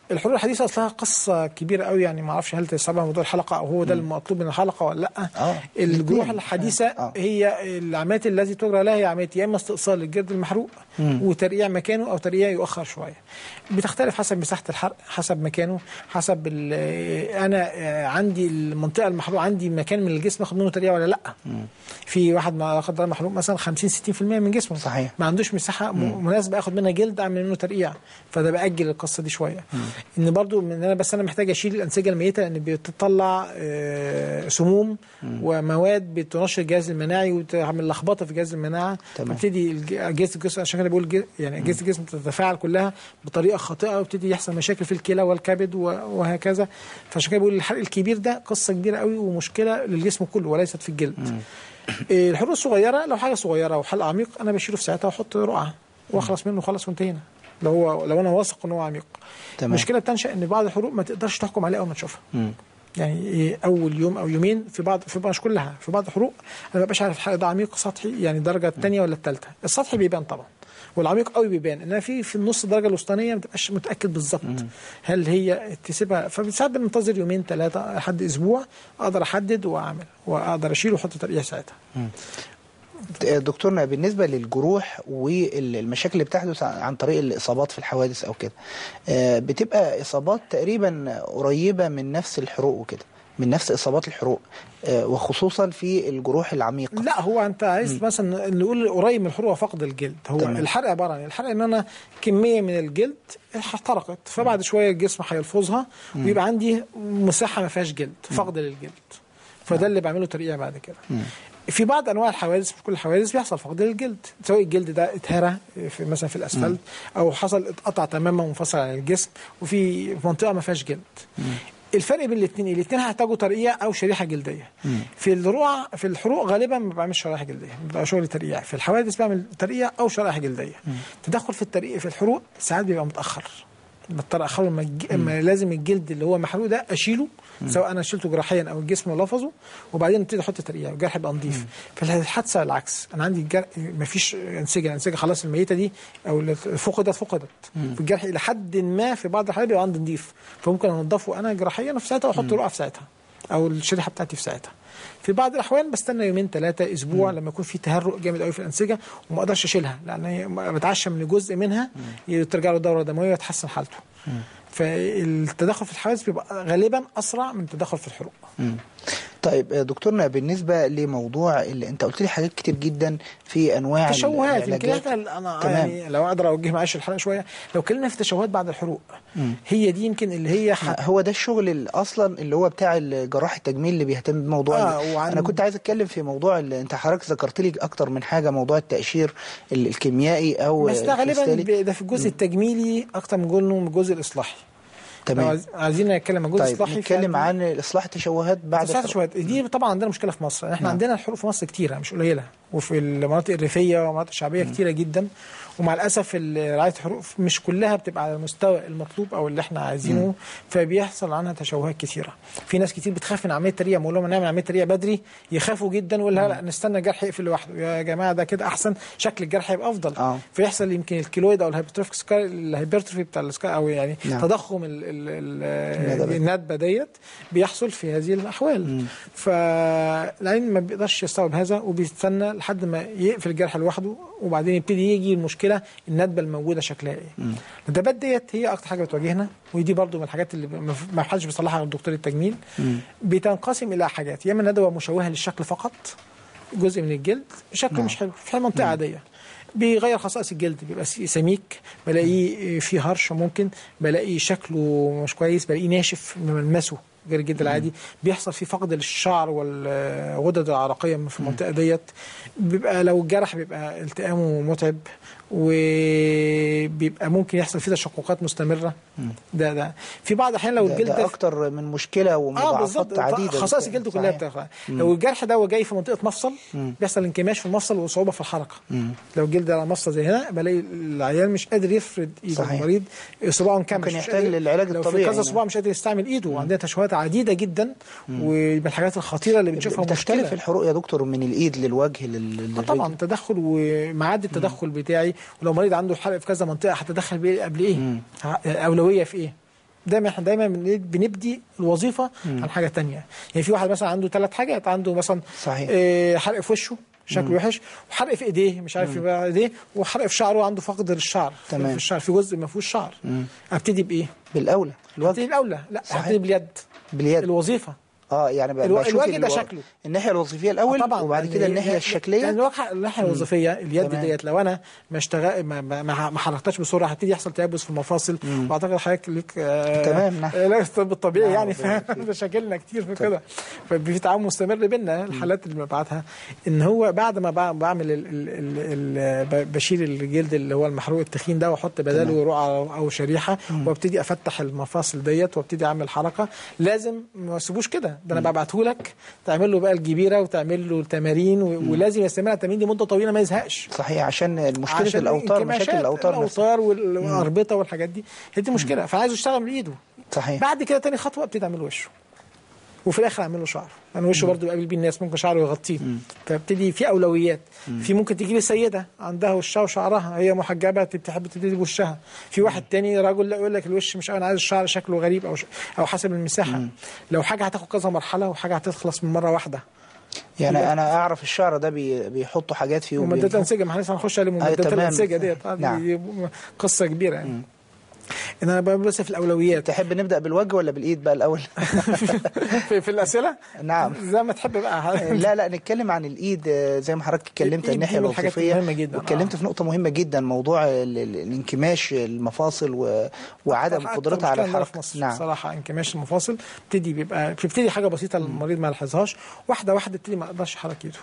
Speaker 2: الحلول الحديثه اصلها قصه كبيره قوي يعني ما اعرفش هل تستوعبها موضوع الحلقه او هو ده المطلوب من الحلقه ولا لا
Speaker 1: آه،
Speaker 2: الجروح
Speaker 1: الاتنين.
Speaker 2: الحديثه
Speaker 1: آه.
Speaker 2: هي العمليات التي تجرى لها هي عمليات يا اما استئصال الجلد المحروق وترقيع مكانه او ترقيع يؤخر شويه بتختلف حسب مساحه الحرق حسب مكانه حسب ال- انا آه، عندي المنطقه المحروقه عندي مكان من الجسم اخد منه ترقيع ولا لا في واحد ما لا قدر الله محروق مثلا 50 60% من جسمه
Speaker 1: صحيح.
Speaker 2: ما عندوش مساحه م- مناسبه اخد منها جلد اعمل منه ترقيع فده باجل القصه دي شويه ان برضو من انا بس انا محتاج اشيل الانسجه الميته لان بتطلع آه، سموم ومواد بتنشط الجهاز المناعي وتعمل لخبطه في جهاز المناعه
Speaker 1: تمام.
Speaker 2: فبتدي الج- اجهزه الجسم عشان كده بقول ج- يعني اجهزه الجسم تتفاعل كلها بطريقه خاطئه وبتدي يحصل مشاكل في الكلى والكبد و- وهكذا فعشان كده بقول الحرق الكبير ده قصه كبيره قوي ومشكله للجسم كله وليست في الجلد إيه، الحروق الصغيره لو حاجه صغيره وحلق عميق انا بشيله في ساعتها واحط رقعه واخلص منه خلاص وانتهينا لو هو لو انا واثق ان هو عميق
Speaker 1: تمام.
Speaker 2: المشكله بتنشا ان بعض الحروق ما تقدرش تحكم عليها اول ما تشوفها
Speaker 1: مم.
Speaker 2: يعني إيه اول يوم او يومين في بعض في بعض مش كلها في بعض الحروق انا ما ببقاش عارف الحرق ده عميق سطحي يعني الدرجه الثانيه ولا الثالثه السطحي بيبان طبعا والعميق قوي بيبان انما في في النص الدرجه الوسطانيه ما تبقاش متاكد بالظبط هل هي تسيبها فساعات بننتظر يومين ثلاثه لحد اسبوع اقدر احدد واعمل واقدر اشيل واحط ترقيع ساعتها
Speaker 1: دكتورنا بالنسبة للجروح والمشاكل اللي بتحدث عن طريق الإصابات في الحوادث أو كده آه، بتبقى إصابات تقريبا قريبة من نفس الحروق وكده من نفس إصابات الحروق آه، وخصوصا في الجروح العميقة
Speaker 2: لا هو انت عايز مثلا نقول قريب من الحروق فقد الجلد هو
Speaker 1: تمام.
Speaker 2: تمام. الحرق عباره عن إيه؟ الحرق ان انا كميه من الجلد احترقت فبعد شويه الجسم هيلفظها ويبقى عندي مساحه ما فيهاش جلد فقد للجلد فده اللي بعمله ترقيع بعد كده في بعض انواع الحوادث في كل الحوادث بيحصل فقد للجلد سواء الجلد ده اتهرى في مثلا في الاسفلت او حصل اتقطع تماما وانفصل عن الجسم وفي منطقه ما فيهاش جلد الفرق بين الاثنين الاثنين هيحتاجوا ترقيع او شريحه جلديه في الرقع في الحروق غالبا ما بعملش شرائح جلديه بيبقى شغل ترقيع في الحوادث بعمل ترقيع او شرائح جلديه تدخل في الترقيع في الحروق ساعات بيبقى متاخر بضطر اخره لما الج- اما لازم الجلد اللي هو محروق ده اشيله سواء انا شلته جراحيا او الجسم لفظه وبعدين ابتدي احط ترقيع والجرح يبقى نظيف في الحادثه العكس انا عندي الجرح مفيش انسجه الانسجه خلاص الميته دي او اللي فقدت فقدت في الجرح الى حد ما في بعض الحالات بيبقى عندي نظيف فممكن انضفه انا جراحيا في ساعتها واحط رقعه في ساعتها او الشريحه بتاعتي في ساعتها في بعض الاحوال بستنى يومين ثلاثه اسبوع لما يكون في تهرق جامد قوي في الانسجه وما اقدرش اشيلها لان هي بتعشم ان جزء منها ترجع له الدوره الدمويه ويتحسن حالته فالتدخل في الحوادث بيبقى غالبا اسرع من التدخل في الحروق
Speaker 1: مم. طيب آه، دكتورنا بالنسبة لموضوع اللي انت قلت لي حاجات كتير جدا في انواع
Speaker 2: تشوهات يمكن
Speaker 1: العلاجات.
Speaker 2: احنا انا
Speaker 1: تمام.
Speaker 2: يعني لو اقدر اوجه معاش الحلقه شويه لو اتكلمنا في تشوهات بعد الحروق هي دي يمكن اللي هي ح...
Speaker 1: هو ده الشغل اللي اصلا اللي هو بتاع الجراح التجميل اللي بيهتم بموضوع
Speaker 2: آه،
Speaker 1: ال-
Speaker 2: وعن-
Speaker 1: انا كنت عايز اتكلم في موضوع ال- انت حضرتك ذكرت لي اكتر من حاجه موضوع التقشير ال- الكيميائي او
Speaker 2: بس ده غالبا
Speaker 1: الكريستالي.
Speaker 2: ب- ده في الجزء التجميلي اكتر من جزء من الجزء الاصلاحي لو
Speaker 1: تمام
Speaker 2: عايز- عايزين نتكلم عن الجزء
Speaker 1: طيب
Speaker 2: الاصلاحي
Speaker 1: نتكلم
Speaker 2: فعندي-
Speaker 1: عن اصلاح التشوهات بعد
Speaker 2: تصحيح
Speaker 1: الحروق.
Speaker 2: شويه دي طبعا عندنا مشكله في مصر احنا
Speaker 1: نعم.
Speaker 2: عندنا الحروق في مصر كتيره مش قليله وفي المناطق الريفيه والمناطق الشعبيه كتيره جدا ومع الاسف ال- رعايه الحروق مش كلها بتبقى على المستوى المطلوب او اللي احنا عايزينه فبيحصل عنها تشوهات كتيره في ناس كتير بتخاف من عمليه الترقيع بقول لهم نعمل عمليه ترقيع بدري يخافوا جدا ولا لا, لا نستنى الجرح يقفل لوحده يا جماعه ده كده احسن شكل الجرح يبقى افضل
Speaker 1: آه.
Speaker 2: فيحصل يمكن الكيلويد او الهايبرتروفيك سكار الهايبرتروفي بتاع السكار او يعني
Speaker 1: نعم.
Speaker 2: تضخم ال- ال- ال-
Speaker 1: الندبة.
Speaker 2: الندبه ديت بيحصل في هذه الاحوال فالعين ما بيقدرش يستوعب هذا وبيستنى لحد ما يقفل الجرح لوحده وبعدين يبتدي يجي المشكله الندبه الموجوده شكلها ايه الندبات ديت هي اكتر حاجه بتواجهنا ودي برضو من الحاجات اللي ما- ما حدش بيصلحها غير دكتور التجميل بتنقسم الى حاجات يا اما ندبه مشوهه للشكل فقط جزء من الجلد شكله مش حلو في منطقه عاديه بيغير خصائص الجلد بيبقى س- سميك بلاقيه فيه هرش ممكن بلاقي شكله مش كويس بلاقيه ناشف ملمسه غير الجلد العادي بيحصل فيه فقد للشعر والغدد العرقيه في المنطقه ديت بيبقى لو الجرح بيبقى التئامه متعب وبيبقى ممكن يحصل فيه تشققات مستمره ده ده في بعض الاحيان لو
Speaker 1: ده,
Speaker 2: الجلد
Speaker 1: ده اكتر من مشكله
Speaker 2: اه
Speaker 1: ومضاعفات
Speaker 2: بالظبط
Speaker 1: عديده
Speaker 2: خصائص الجلد كلها
Speaker 1: صحيح.
Speaker 2: بتاخد لو الجرح ده هو جاي في منطقه مفصل بيحصل انكماش في المفصل وصعوبه في الحركه لو الجلد على مفصل زي هنا بلاقي العيان مش قادر يفرد ايده
Speaker 1: صحيح.
Speaker 2: المريض صباعه انكمش
Speaker 1: ممكن
Speaker 2: مش
Speaker 1: يحتاج
Speaker 2: قادر-
Speaker 1: للعلاج
Speaker 2: لو
Speaker 1: الطبيعي
Speaker 2: في كذا
Speaker 1: يعني.
Speaker 2: صباع مش قادر يستعمل ايده وعندنا تشوهات عديده جدا ومن الحاجات الخطيره اللي بنشوفها
Speaker 1: بتختلف
Speaker 2: مشكلة.
Speaker 1: الحروق يا دكتور من الايد للوجه لل...
Speaker 2: آه
Speaker 1: للرجل
Speaker 2: طبعا تدخل ومعاد التدخل بتاعي ولو مريض عنده حرق في كذا منطقه هتدخل بيه قبل ايه؟ ه- اولويه في ايه؟ دايما احنا دايما بن- بنبدي الوظيفه عن حاجه تانية يعني في واحد مثلا عنده ثلاث حاجات عنده مثلا
Speaker 1: صحيح.
Speaker 2: آه، حرق في وشه شكله وحش وحرق في ايديه مش عارف يبقى ايديه وحرق في شعره عنده فقد للشعر
Speaker 1: تمام.
Speaker 2: في الشعر في جزء ما فيهوش شعر ابتدي بايه؟
Speaker 1: بالاولى
Speaker 2: ابتدي
Speaker 1: الوجه
Speaker 2: الاولى لا
Speaker 1: صحيح.
Speaker 2: ابتدي باليد
Speaker 1: باليد
Speaker 2: الوظيفه
Speaker 1: اه يعني بقى
Speaker 2: الو-
Speaker 1: بشوف
Speaker 2: الوجه ده
Speaker 1: الو-
Speaker 2: شكله.
Speaker 1: الناحيه الوظيفيه الاول
Speaker 2: طبعا
Speaker 1: وبعد
Speaker 2: لأن-
Speaker 1: كده الناحيه
Speaker 2: لأن-
Speaker 1: الشكليه
Speaker 2: لان الواقع الناحيه الوظيفيه اليد
Speaker 1: تمام.
Speaker 2: ديت لو انا ما اشتغل ما, ما, ما ما حركتهاش بسرعه هبتدي يحصل تيبس في المفاصل واعتقد حضرتك ليك آه
Speaker 1: تمام، نعم.
Speaker 2: آه، لا الطب الطبيعي
Speaker 1: نعم،
Speaker 2: يعني
Speaker 1: ربنا يبارك
Speaker 2: مشاكلنا كتير في كده ففي تعاون مستمر بينا الحالات اللي ببعتها ان هو بعد ما بع- بعمل ال ال ال ال ب- بشيل الجلد اللي هو المحروق التخين ده واحط بداله رقعه او شريحه وابتدي افتح المفاصل ديت وابتدي اعمل حركه لازم ما اسيبوش كده ده انا ببعته لك تعمل له بقى الجبيره وتعمل له التمارين و- ولازم يستمر على التمارين دي مده طويله ما يزهقش
Speaker 1: صحيح عشان مشكله
Speaker 2: عشان
Speaker 1: الاوتار
Speaker 2: الانكماشات،
Speaker 1: مشاكل الاوتار نفسها
Speaker 2: الاوتار وال- والاربطه والحاجات دي هي دي مشكله فعايزه يشتغل من ايده
Speaker 1: صحيح
Speaker 2: بعد كده تاني خطوه ابتدي اعمل وشه وفي الاخر اعمل له شعر انا وشه برضه بقابل بيه الناس ممكن شعره يغطيه فابتدي في اولويات في ممكن تجي لي سيده عندها وشها وشعرها هي محجبه بتحب تبتدي بوشها في واحد تاني راجل لا يقول لك الوش مش انا عايز الشعر شكله غريب او ش... او حسب المساحه لو حاجه هتاخد كذا مرحله وحاجه هتخلص من مره واحده
Speaker 1: يعني انا اعرف الشعر ده بي بيحطوا حاجات فيه
Speaker 2: ومادات
Speaker 1: وبينفخوا.
Speaker 2: الانسجه ما احنا لسه هنخش على مادات
Speaker 1: تمام.
Speaker 2: الانسجه ديت آه،
Speaker 1: نعم.
Speaker 2: دي قصه كبيره يعني ان انا بقى بس في الاولويات
Speaker 1: تحب نبدا بالوجه ولا بالايد بقى الاول
Speaker 2: في, في الاسئله
Speaker 1: نعم.
Speaker 2: زي ما تحب بقى
Speaker 1: لا لا نتكلم عن الايد آه، زي ما حضرتك اتكلمت
Speaker 2: الإيد
Speaker 1: الناحيه
Speaker 2: دي من الحاجات
Speaker 1: الوظيفيه
Speaker 2: المهمة جداً،
Speaker 1: واتكلمت
Speaker 2: آه.
Speaker 1: في نقطه مهمه جدا موضوع ال- ال- الانكماش المفاصل و... وعدم
Speaker 2: أكتر
Speaker 1: قدرتها على
Speaker 2: مشكلة عندنا في
Speaker 1: الحركه
Speaker 2: مصر
Speaker 1: نعم
Speaker 2: صراحه انكماش المفاصل بتدي بيبقى بتبتدي حاجه بسيطه المريض ما يلاحظهاش واحده واحده تبتدي ما اقدرش احرك ايده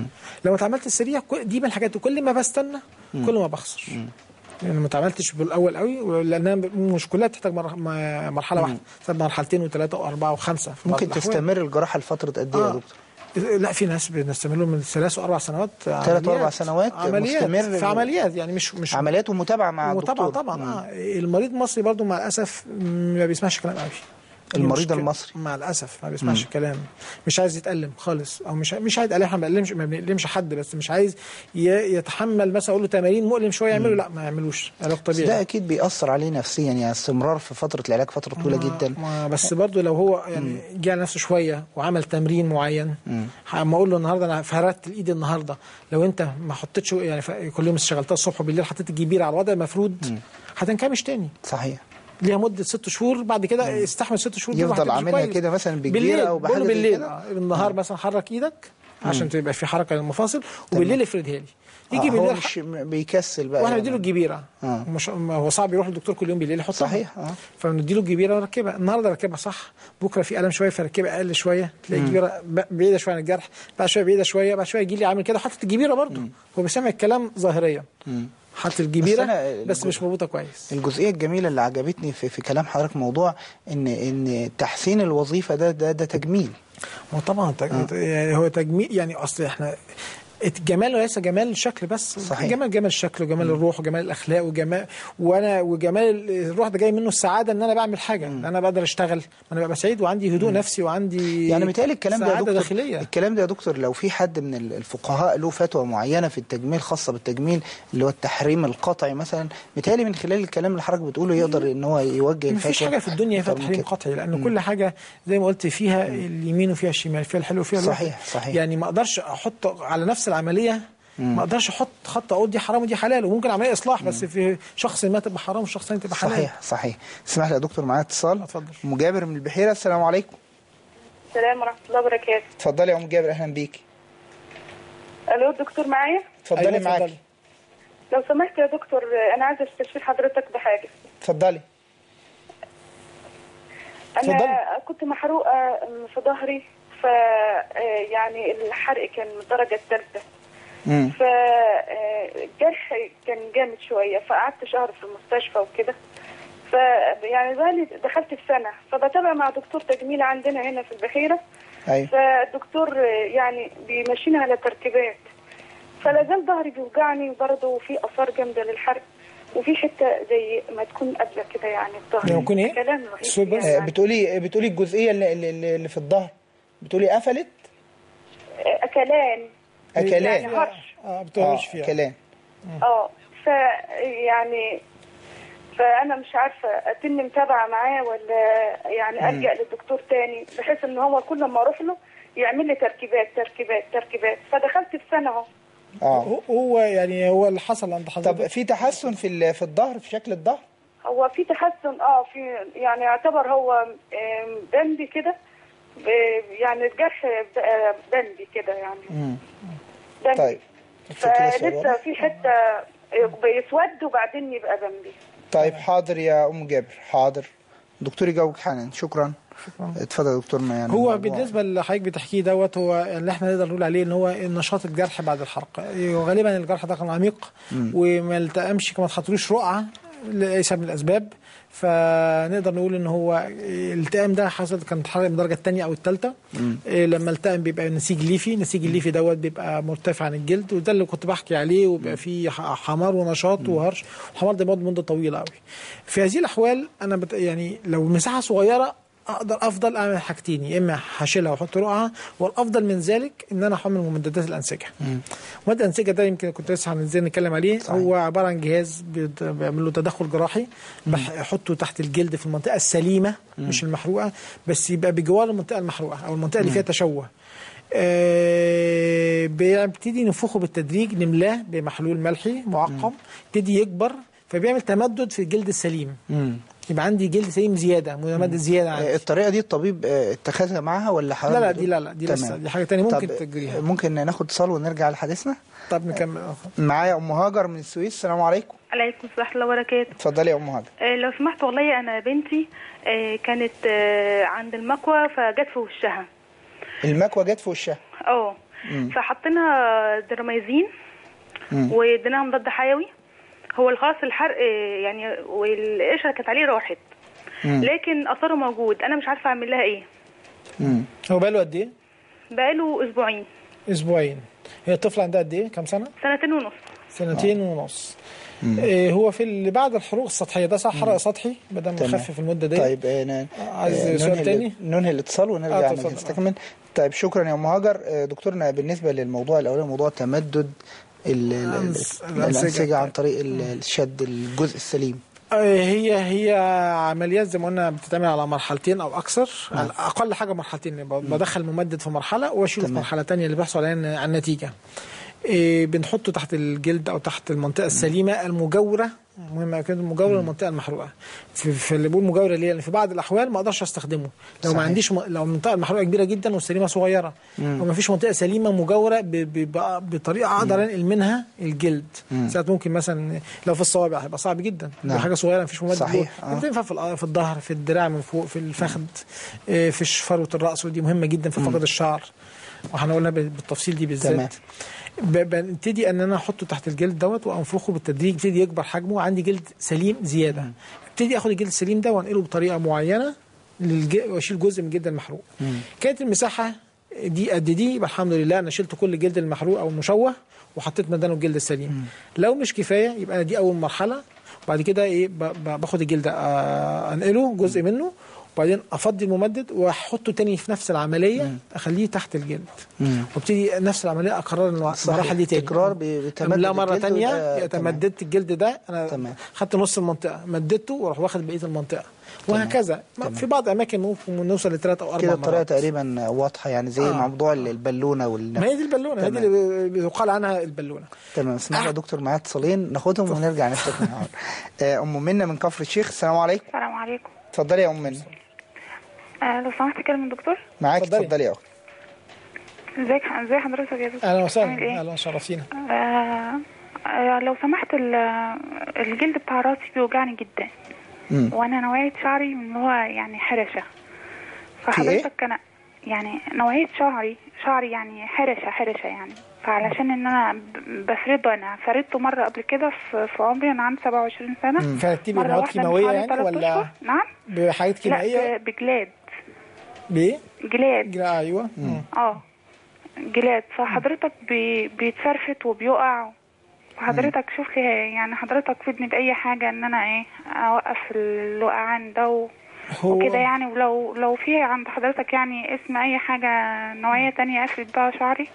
Speaker 2: لو اتعاملت السريع كل- دي من الحاجات كل ما بستنى كل ما بخسر يعني ما اتعاملتش بالاول قوي لانها مش كلها بتحتاج مر- م- مرحله واحده تحتاج مرحلتين وثلاثه واربعه وخمسه في بعض
Speaker 1: ممكن
Speaker 2: الأحوال.
Speaker 1: تستمر الجراحه لفتره قد ايه يا
Speaker 2: آه.
Speaker 1: دكتور
Speaker 2: لا في ناس بنستمر من ثلاث واربع سنوات
Speaker 1: ثلاث وأربع سنوات
Speaker 2: عمليات
Speaker 1: مستمر
Speaker 2: في عمليات يعني مش مش
Speaker 1: عمليات ومتابعه مع
Speaker 2: وطبعا
Speaker 1: الدكتور
Speaker 2: طبعا اه المريض المصري برضو مع الاسف ما بيسمعش كلام قوي دي
Speaker 1: المريض
Speaker 2: مشكلة.
Speaker 1: المصري.
Speaker 2: مع الاسف ما بيسمعش كلام مش عايز يتالم خالص او مش مش عايز يتالم احنا ما بنألمش ما بنألمش حد بس مش عايز ي- يتحمل مثلا اقول له تمارين مؤلم شويه يعمله لا ما يعملوش علاج
Speaker 1: بس
Speaker 2: طبيعي
Speaker 1: ده اكيد بيأثر عليه نفسيا يعني استمرار في فتره العلاج فتره طويله
Speaker 2: ما-
Speaker 1: جدا
Speaker 2: ما بس برضو لو هو يعني جه على نفسه شويه وعمل تمرين معين اما اقول له النهارده انا فردت الايد النهارده لو انت ما حطيتش يعني ف- كل يوم اشتغلتها الصبح وبالليل حطيت الجبيره على الوضع المفروض هتنكمش تاني
Speaker 1: صحيح
Speaker 2: ليها مده ست شهور بعد كده استحمل ست شهور دي
Speaker 1: يفضل
Speaker 2: وهتمشي
Speaker 1: عاملها
Speaker 2: كويس.
Speaker 1: كده مثلا بالجيرة
Speaker 2: بالليل
Speaker 1: أو بحاجة
Speaker 2: بقول له
Speaker 1: زي
Speaker 2: بالليل
Speaker 1: كده؟
Speaker 2: آه، بالنهار مثلا حرك ايدك عشان تبقى في حركه للمفاصل وبالليل افردها لي يجي
Speaker 1: آه هو
Speaker 2: بالليل
Speaker 1: مش م- بيكسل بقى
Speaker 2: واحنا
Speaker 1: يعني.
Speaker 2: بنديله الجبيره
Speaker 1: آه.
Speaker 2: مش ما هو صعب يروح للدكتور كل يوم بالليل يحطها
Speaker 1: صحيح، آه.
Speaker 2: فنديله الجبيره ونركبها النهارده ركبها صح بكره في الم شويه فركبها اقل شويه تلاقي الجبيره ب- بعيده شويه عن الجرح بعد شويه بعيده شويه بعد شويه يجي لي عامل كده حاطط الجبيره برضه هو بيسمع الكلام ظاهريا حاطط الجبيره
Speaker 1: بس أنا
Speaker 2: بس,
Speaker 1: الجزء-
Speaker 2: مش مربوطه كويس
Speaker 1: الجزئيه الجميله اللي عجبتني في, في كلام حضرتك موضوع ان ان تحسين الوظيفه ده ده ده تجميل
Speaker 2: ما هو طبعا تج... يعني هو تجميل يعني اصل احنا الجمال ليس جمال الشكل بس
Speaker 1: صحيح.
Speaker 2: جمال جمال الشكل وجمال الروح وجمال الاخلاق وجمال وانا وجمال الروح ده جاي منه السعاده ان انا بعمل حاجه ان انا بقدر اشتغل انا ببقى سعيد وعندي هدوء نفسي وعندي
Speaker 1: يعني متهيألي الكلام ده يا
Speaker 2: سعادة
Speaker 1: دكتور
Speaker 2: داخليه
Speaker 1: الكلام ده يا دكتور لو في حد من ال- الفقهاء له فتوى معينه في التجميل خاصه بالتجميل اللي هو التحريم القطعي مثلا متهيألي من خلال الكلام اللي حضرتك بتقوله يقدر ان هو يوجه
Speaker 2: مفيش
Speaker 1: الفتوى
Speaker 2: حاجه في الدنيا فيها
Speaker 1: أكتر من
Speaker 2: تحريم
Speaker 1: كده.
Speaker 2: قطعي لان كل حاجه زي ما قلت فيها اليمين وفيها الشمال فيها الحلو وفيها الوحش
Speaker 1: صحيح، صحيح.
Speaker 2: يعني ما اقدرش احط على نفس العمليه ما اقدرش احط خط اقول دي حرام ودي حلال وممكن عمليه اصلاح بس في شخص ما تبقى حرام وشخص ثاني تبقى حلال
Speaker 1: صحيح صحيح اسمح لي يا دكتور معايا اتصال
Speaker 2: اتفضل.
Speaker 1: ام جابر من البحيره السلام عليكم
Speaker 3: السلام ورحمة الله وبركاته
Speaker 1: اتفضلي يا ام جابر اهلا بيكي
Speaker 3: ألو الدكتور معايا
Speaker 1: اتفضلي
Speaker 2: أيوة،
Speaker 1: معاكي
Speaker 2: اتفضلي.
Speaker 3: لو سمحت يا دكتور أنا عايزة أستشير حضرتك بحاجة
Speaker 1: اتفضلي
Speaker 3: أنا
Speaker 2: اتفضلي.
Speaker 3: كنت محروقة في ظهري ف يعني الحرق كان من الدرجة الثالثة
Speaker 1: امم
Speaker 3: فالجرح كان جامد شوية فقعدت شهر في المستشفى وكده ف يعني بالي دخلت في سنة فبتابع مع دكتور تجميل عندنا هنا في البحيرة
Speaker 1: ايوه
Speaker 3: فالدكتور يعني بيمشينا على تركيبات فلا زال ظهري بيوجعني وبرضه في اثار جامده للحرق وفي حته زي ما تكون قابله كده يعني في ظهري
Speaker 2: يعني يكون إيه؟
Speaker 3: كلام رهيب
Speaker 2: الصوت بس؟
Speaker 1: آه،
Speaker 3: يعني.
Speaker 1: بتقولي بتقولي الجزئيه اللي, اللي, اللي في الظهر بتقولي قفلت
Speaker 3: اكلان
Speaker 1: اكلان
Speaker 3: يعني هرش
Speaker 2: اه
Speaker 1: اه
Speaker 2: بتقولش فيها
Speaker 1: كلام
Speaker 3: اه ف يعني
Speaker 4: فانا مش عارفه اتم متابعه معاه ولا يعني الجا للدكتور تاني بحيث ان هو كل ما اروح له يعمل لي تركيبات تركيبات تركيبات فدخلت في سنه اهو
Speaker 1: اه
Speaker 2: هو- هو يعني هو اللي حصل عند
Speaker 1: طب
Speaker 2: حضرتك
Speaker 1: في تحسن في ال- في الظهر في شكل الظهر
Speaker 4: هو في تحسن اه في يعني يعتبر هو آم، بندي كده ب- يعني الجرح بقى بندي كده يعني
Speaker 1: مم.
Speaker 4: بندي
Speaker 1: طيب كده سؤال
Speaker 4: فلسه
Speaker 1: واضح؟
Speaker 4: في حته بيسود وبعدين يبقى بندي
Speaker 1: طيب حاضر يا ام جابر حاضر دكتور يجاوبك حالا شكرا اتفضل يا دكتور ما يعني
Speaker 2: هو
Speaker 1: الموضوع-
Speaker 2: بالنسبه اللي حضرتك بتحكيه دوت هو اللي احنا نقدر نقول عليه ان هو نشاط الجرح بعد الحرق وغالبا الجرح ده كان عميق وما التئمش كما تحطلوش رقعه لاي سبب من الاسباب فنقدر نقول ان هو الالتئام ده حصل كان حرق من الدرجه الثانيه او الثالثه لما التئم بيبقى نسيج ليفي النسيج الليفي دوت بيبقى مرتفع عن الجلد وده اللي كنت بحكي عليه وبيبقى فيه ح- حمار ونشاط وهرش الحمار ده بيقعد مده طويله قوي في هذه الاحوال انا بت يعني لو مساحه صغيره اقدر افضل اعمل حاجتين يا اما هشيلها واحط رقعه والافضل من ذلك ان انا احمل ممددات الانسجه ممدد الانسجه ده يمكن كنت لسه هننزل نتكلم عليه
Speaker 1: صحيح.
Speaker 2: هو عباره عن جهاز بيت- بيعمل له تدخل جراحي بحطه تحت الجلد في المنطقه السليمه مش المحروقه بس يبقى بجوار المنطقه المحروقه او المنطقه اللي فيها تشوه آه، بيبتدي ننفخه بالتدريج نملاه بمحلول ملحي معقم يبتدي يكبر فبيعمل تمدد في الجلد السليم
Speaker 1: مم.
Speaker 2: يبقى عندي جلد سليم زياده متمدد زياده
Speaker 1: آه،
Speaker 2: عندي
Speaker 1: الطريقه دي الطبيب آه، اتخذها معاها ولا حضرتك
Speaker 2: لا لا
Speaker 1: بتقول-
Speaker 2: دي لا لا دي لسه
Speaker 1: تمام.
Speaker 2: دي حاجه تانية ممكن
Speaker 1: طب
Speaker 2: تجريها
Speaker 1: ممكن ناخد اتصال ونرجع لحديثنا
Speaker 2: طب نكمل
Speaker 1: معايا ام هاجر من السويس السلام عليكم
Speaker 5: عليكم السلام ورحمة الله وبركاته
Speaker 1: اتفضلي يا ام هاجر
Speaker 5: آه، لو سمحت والله أنا بنتي آه، كانت آه، عند المكوى فجت في وشها
Speaker 1: المكوى جت في وشها
Speaker 5: اه فحطينا درمايزين
Speaker 1: مم.
Speaker 5: واديناها مضاد حيوي هو خلاص الحرق آه، يعني والقشرة كانت عليه راحت
Speaker 1: مم.
Speaker 5: لكن أثره موجود أنا مش عارفة أعمل لها إيه
Speaker 1: مم.
Speaker 2: هو بقاله قد ايه؟
Speaker 5: بقاله أسبوعين
Speaker 2: اسبوعين هي الطفله عندها قد ايه؟ كام سنه؟
Speaker 5: سنتين ونص
Speaker 2: سنتين ونص إيه هو في اللي بعد الحروق السطحيه ده صح حرق سطحي ما دام
Speaker 1: تمام.
Speaker 2: نخفف المده دي
Speaker 1: طيب آه، ن-
Speaker 2: عايز
Speaker 1: آه،
Speaker 2: سؤال
Speaker 1: ننهي
Speaker 2: تاني؟
Speaker 1: ال- ننهي الاتصال ونرجع
Speaker 2: آه،
Speaker 1: آه
Speaker 2: اتفضل.
Speaker 1: نستكمل طيب شكرا يا ام هاجر آه، دكتورنا بالنسبه للموضوع الاولاني موضوع تمدد ال- ال- ال-
Speaker 2: الأنس-
Speaker 1: الانسجه
Speaker 2: الأنسجة.
Speaker 1: عن طريق ال- الشد الجزء السليم
Speaker 2: آه، هي هي عمليات زي ما قلنا بتتعمل على مرحلتين او اكثر على اقل حاجه مرحلتين ب- بدخل ممدد في مرحله واشيله في
Speaker 1: تمام.
Speaker 2: مرحله تانية اللي بيحصل عليها على النتيجه إيه بنحطه تحت الجلد او تحت المنطقه السليمه المجاوره مهمه كده المجاوره للمنطقه المحروقه في, في اللي بقول مجاوره ليه لان في بعض الاحوال ما اقدرش استخدمه لو
Speaker 1: صحيح.
Speaker 2: ما عنديش م... لو المنطقه المحروقه كبيره جدا والسليمه صغيره وما فيش منطقه سليمه مجاوره ب... ب... ب... بطريقه اقدر انقل منها الجلد ساعات ممكن مثلا لو في الصوابع هيبقى صعب جدا
Speaker 1: نعم.
Speaker 2: دي حاجه صغيره ما فيش ممدد
Speaker 1: صحيح.
Speaker 2: جوه.
Speaker 1: آه.
Speaker 2: بتنفع في الأ- في الظهر في الدراع من فوق في الفخذ إيه، في ش- فروه الراس ودي مهمه جدا في فقد الشعر وهنقولها ب- بالتفصيل دي
Speaker 1: تمام.
Speaker 2: بالذات ب- بنبتدي ان انا احطه تحت الجلد دوت وانفخه بالتدريج يبتدي يكبر حجمه عندي جلد سليم زياده ابتدي اخد الجلد السليم ده وانقله بطريقه معينه للج... واشيل جزء من الجلد المحروق كانت المساحه دي قد دي يبقى الحمد لله انا شلت كل الجلد المحروق او المشوه وحطيت مكانه الجلد السليم لو مش كفايه يبقى أنا دي اول مرحله وبعد كده ايه ب- ب- باخد الجلد آه، انقله جزء منه وبعدين افضي الممدد واحطه تاني في نفس العمليه اخليه تحت الجلد وابتدي نفس العمليه اكرر المراحل دي تاني
Speaker 1: تكرار ب- بتمدد
Speaker 2: لا مره
Speaker 1: الجلد
Speaker 2: تانية
Speaker 1: وده-
Speaker 2: تمددت الجلد ده انا
Speaker 1: تمام.
Speaker 2: خدت نص المنطقه مددته واروح واخد بقيه المنطقه وهكذا ما- في بعض الاماكن ممكن نوصل لثلاث او اربع
Speaker 1: كده
Speaker 2: مرات
Speaker 1: الطريقه تقريبا واضحه يعني زي
Speaker 2: آه.
Speaker 1: موضوع البالونه وال
Speaker 2: ما هي دي البالونه هي دي
Speaker 1: تمام.
Speaker 2: اللي بيقال عنها البالونه
Speaker 1: تمام اسمح لي يا دكتور معايا اتصالين ناخدهم ونرجع نستكمل معاهم. آه، ام منى من كفر الشيخ السلام عليكم
Speaker 6: السلام عليكم
Speaker 1: اتفضلي يا ام منى
Speaker 6: آه لو سمحت كلمة الدكتور
Speaker 1: معاك
Speaker 2: اتفضلي.
Speaker 1: اتفضلي يا اخت
Speaker 6: ازيك ازي حضرتك يا دكتور
Speaker 2: اهلا
Speaker 6: عامل
Speaker 2: وسهلا
Speaker 6: ايه؟
Speaker 2: اهلا شرفينا
Speaker 6: آه آه لو سمحت ال- الجلد بتاع راسي بيوجعني جدا
Speaker 1: مم.
Speaker 6: وانا نوعية شعري ان هو يعني حرشة
Speaker 1: ايه؟
Speaker 6: فحضرتك انا يعني نوعية شعري شعري يعني حرشة حرشة يعني فعلشان ان انا ب- بفرده انا فردته مرة قبل كده في, في عمري انا عندي 27 سنة
Speaker 2: فهتجيبي
Speaker 6: مرة
Speaker 2: مواد
Speaker 6: واحدة من
Speaker 2: كيماويه
Speaker 6: حوالي
Speaker 2: يعني
Speaker 6: تلات
Speaker 2: ولا
Speaker 6: أشهر. نعم
Speaker 2: بحاجات
Speaker 6: لا
Speaker 2: كيميائيه
Speaker 6: ب- بجلاد
Speaker 2: بايه؟
Speaker 6: جلاد
Speaker 2: لا، ايوه مم.
Speaker 6: اه جلاد فحضرتك بي... بيتفرفت وبيقع وحضرتك شوف لي يعني حضرتك فيدني بأي حاجة ان انا ايه اوقف الوقعان ده و...
Speaker 2: هو
Speaker 6: وكده يعني ولو لو في عند حضرتك يعني اسم اي حاجة نوعية تانية افرد بقى شعري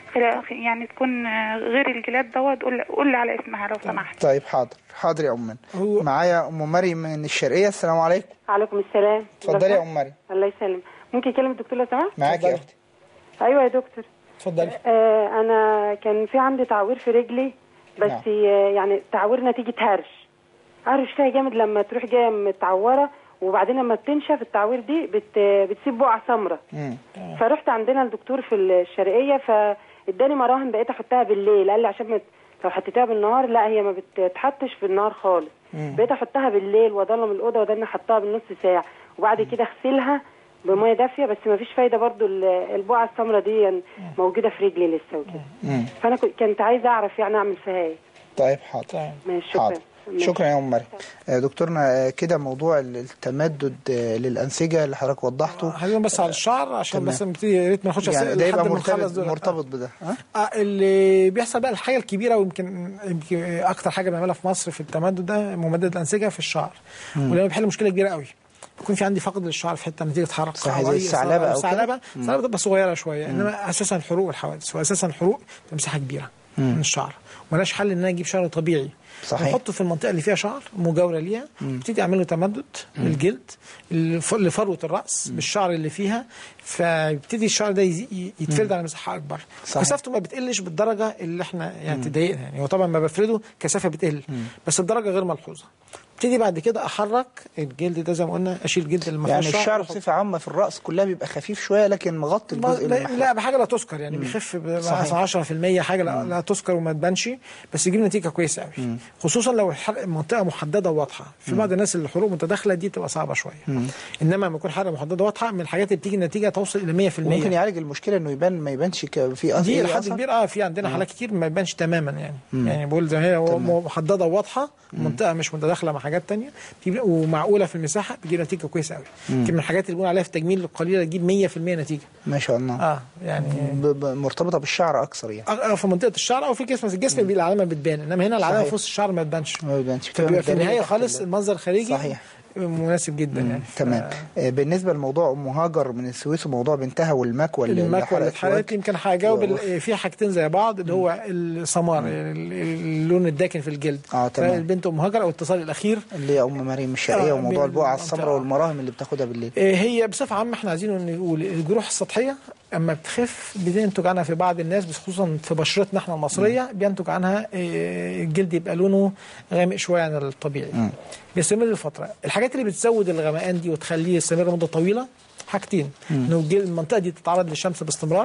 Speaker 6: خلا- يعني تكون آه، غير الجلاد دوت قول قول لي على اسمها لو سمحت
Speaker 1: طيب حاضر حاضر يا ام
Speaker 2: هو-
Speaker 1: معايا ام مريم من الشرقيه السلام عليكم
Speaker 7: عليكم السلام
Speaker 1: اتفضلي يا ام مريم
Speaker 7: الله يسلم ممكن اكلم الدكتور لو سمحت
Speaker 1: معاك يا
Speaker 2: اتفضلي.
Speaker 1: اختي
Speaker 7: ايوه يا دكتور
Speaker 2: اتفضلي
Speaker 7: آه انا كان في عندي تعوير في رجلي بس
Speaker 1: نعم.
Speaker 7: آه يعني تعوير نتيجه هرش هرش فيها جامد لما تروح جايه متعوره وبعدين لما بتنشف التعوير دي بت بتسيب بقعه سمراء
Speaker 1: مم.
Speaker 7: فرحت عندنا الدكتور في الشرقيه فاداني مراهم بقيت احطها بالليل قال لي عشان ما ت- لو حطيتها بالنهار لا هي ما بتتحطش في النهار خالص بقيت احطها بالليل واضلم الاوضه وده احطها بالنص ساعه وبعد كده اغسلها بميه دافيه بس ما فيش فايده برضو ال- البقعه السمراء دي موجوده في رجلي لسه وكده
Speaker 1: مم.
Speaker 7: فانا كنت- كنت عايزه اعرف يعني اعمل فيها ايه
Speaker 1: طيب حاضر
Speaker 2: طيب.
Speaker 7: ماشي شكرا
Speaker 1: حاضر
Speaker 7: ماشي.
Speaker 1: شكرا يا ام مريم آه، دكتورنا آه، كده موضوع التمدد آه، للانسجه اللي حضرتك وضحته
Speaker 2: هنقول بس على الشعر عشان
Speaker 1: تمام.
Speaker 2: بس نبتدي يا ريت ما نخش
Speaker 1: يعني ده يبقى
Speaker 2: لحد ما
Speaker 1: مرتبط
Speaker 2: نخلص دول.
Speaker 1: مرتبط بده ها
Speaker 2: آه اللي بيحصل بقى الحاجه الكبيره ويمكن يمكن اكتر حاجه بنعملها في مصر في التمدد ده ممدد الانسجه في الشعر ولما بيحل مشكله كبيره قوي يكون في عندي فقد للشعر في حته نتيجه حركه
Speaker 1: صحيح، زي
Speaker 2: قوية،
Speaker 1: الثعلبة أو كده؟
Speaker 2: الثعلبه الثعلبه بتبقى صغيره شويه انما اساسا الحروق والحوادث واساسا الحروق مساحه كبيره من الشعر ملهاش حل ان انا اجيب شعر طبيعي
Speaker 1: صحيح.
Speaker 2: نحطه في المنطقه اللي فيها شعر مجاوره ليها ابتدي اعمل له تمدد للجلد الف- لفروه الراس بالشعر اللي فيها فيبتدي الشعر ده يزي- يتفرد على مساحه اكبر
Speaker 1: صحيح.
Speaker 2: كثافته ما بتقلش بالدرجه اللي احنا يعني تضايقنا يعني هو طبعا ما بفرده كثافه بتقل بس بدرجه غير ملحوظه ابتدي بعد كده احرك الجلد ده زي ما قلنا اشيل الجلد اللي ما
Speaker 1: يعني
Speaker 2: فيهوش
Speaker 1: الشعر
Speaker 2: وأحط-
Speaker 1: بصفه عامه في الراس كلها بيبقى خفيف شويه لكن مغطي
Speaker 2: ما-
Speaker 1: الجزء
Speaker 2: لا,
Speaker 1: المحروق.
Speaker 2: لا بحاجه لا تذكر يعني بيخف ب-
Speaker 1: صحيح.
Speaker 2: مثلا 10% حاجه لا, لا تذكر وما تبانش بس يجيب نتيجه كويسه قوي خصوصا لو الحرق منطقه محدده وواضحه في بعض الناس اللي الحروق متداخله دي تبقى صعبه شويه انما لما يكون حرق محدده واضحه من الحاجات اللي بتيجي النتيجه توصل الى 100%
Speaker 1: ممكن يعالج المشكله انه يبان ما يبانش ك- في أثر
Speaker 2: دي
Speaker 1: إيه
Speaker 2: لحد
Speaker 1: أثر؟
Speaker 2: كبير اه في عندنا حالات كتير ما يبانش تماما يعني يعني بقول زي ما هي
Speaker 1: تمام.
Speaker 2: محدده وواضحه منطقه مش متداخله مع حاجات تانية بتجيب- ومعقوله في المساحه بتجيب نتيجه كويسه قوي يمكن من الحاجات اللي بنقول عليها في التجميل القليله تجيب 100% نتيجه
Speaker 1: ما شاء الله
Speaker 2: اه يعني
Speaker 1: ب- ب- مرتبطه بالشعر اكثر يعني
Speaker 2: أو في منطقه الشعر او في الجسم بس الجسم بيبقى العلامه بتبان انما هنا العلامه
Speaker 1: صحيح.
Speaker 2: في وسط الشعر ما تبانش
Speaker 1: ما بيبانش بتبقى
Speaker 2: فبيبقى في
Speaker 1: متدارية
Speaker 2: النهايه
Speaker 1: تحت
Speaker 2: خالص
Speaker 1: ال-
Speaker 2: المنظر الخارجي
Speaker 1: صحيح.
Speaker 2: مناسب جدا يعني
Speaker 1: تمام آه، بالنسبه لموضوع ام هاجر من السويس وموضوع بنتها والمكوى اللي
Speaker 2: المكوى اللي
Speaker 1: حرقت
Speaker 2: اتحرقت
Speaker 1: الوجه.
Speaker 2: يمكن هجاوب
Speaker 1: و-
Speaker 2: ال- في حاجتين زي بعض اللي هو السمار ال- ال- اللون الداكن في الجلد
Speaker 1: آه، تمام.
Speaker 2: البنت ام هاجر او الاتصال الاخير
Speaker 1: اللي هي ام مريم الشرقيه
Speaker 2: آه،
Speaker 1: وموضوع
Speaker 2: بين
Speaker 1: البقعه
Speaker 2: المنطقة.
Speaker 1: السمراء والمراهم اللي بتاخدها بالليل
Speaker 2: آه، هي بصفه عامه احنا عايزين نقول الجروح السطحيه اما بتخف بتنتج عنها في بعض الناس بس خصوصا في بشرتنا احنا المصريه بينتج عنها آه، الجلد يبقى لونه غامق شويه عن الطبيعي بيستمر لفتره الحاجات اللي بتزود الغمقان دي وتخليه يستمر مده طويله حاجتين انه الجلد- المنطقه دي تتعرض للشمس باستمرار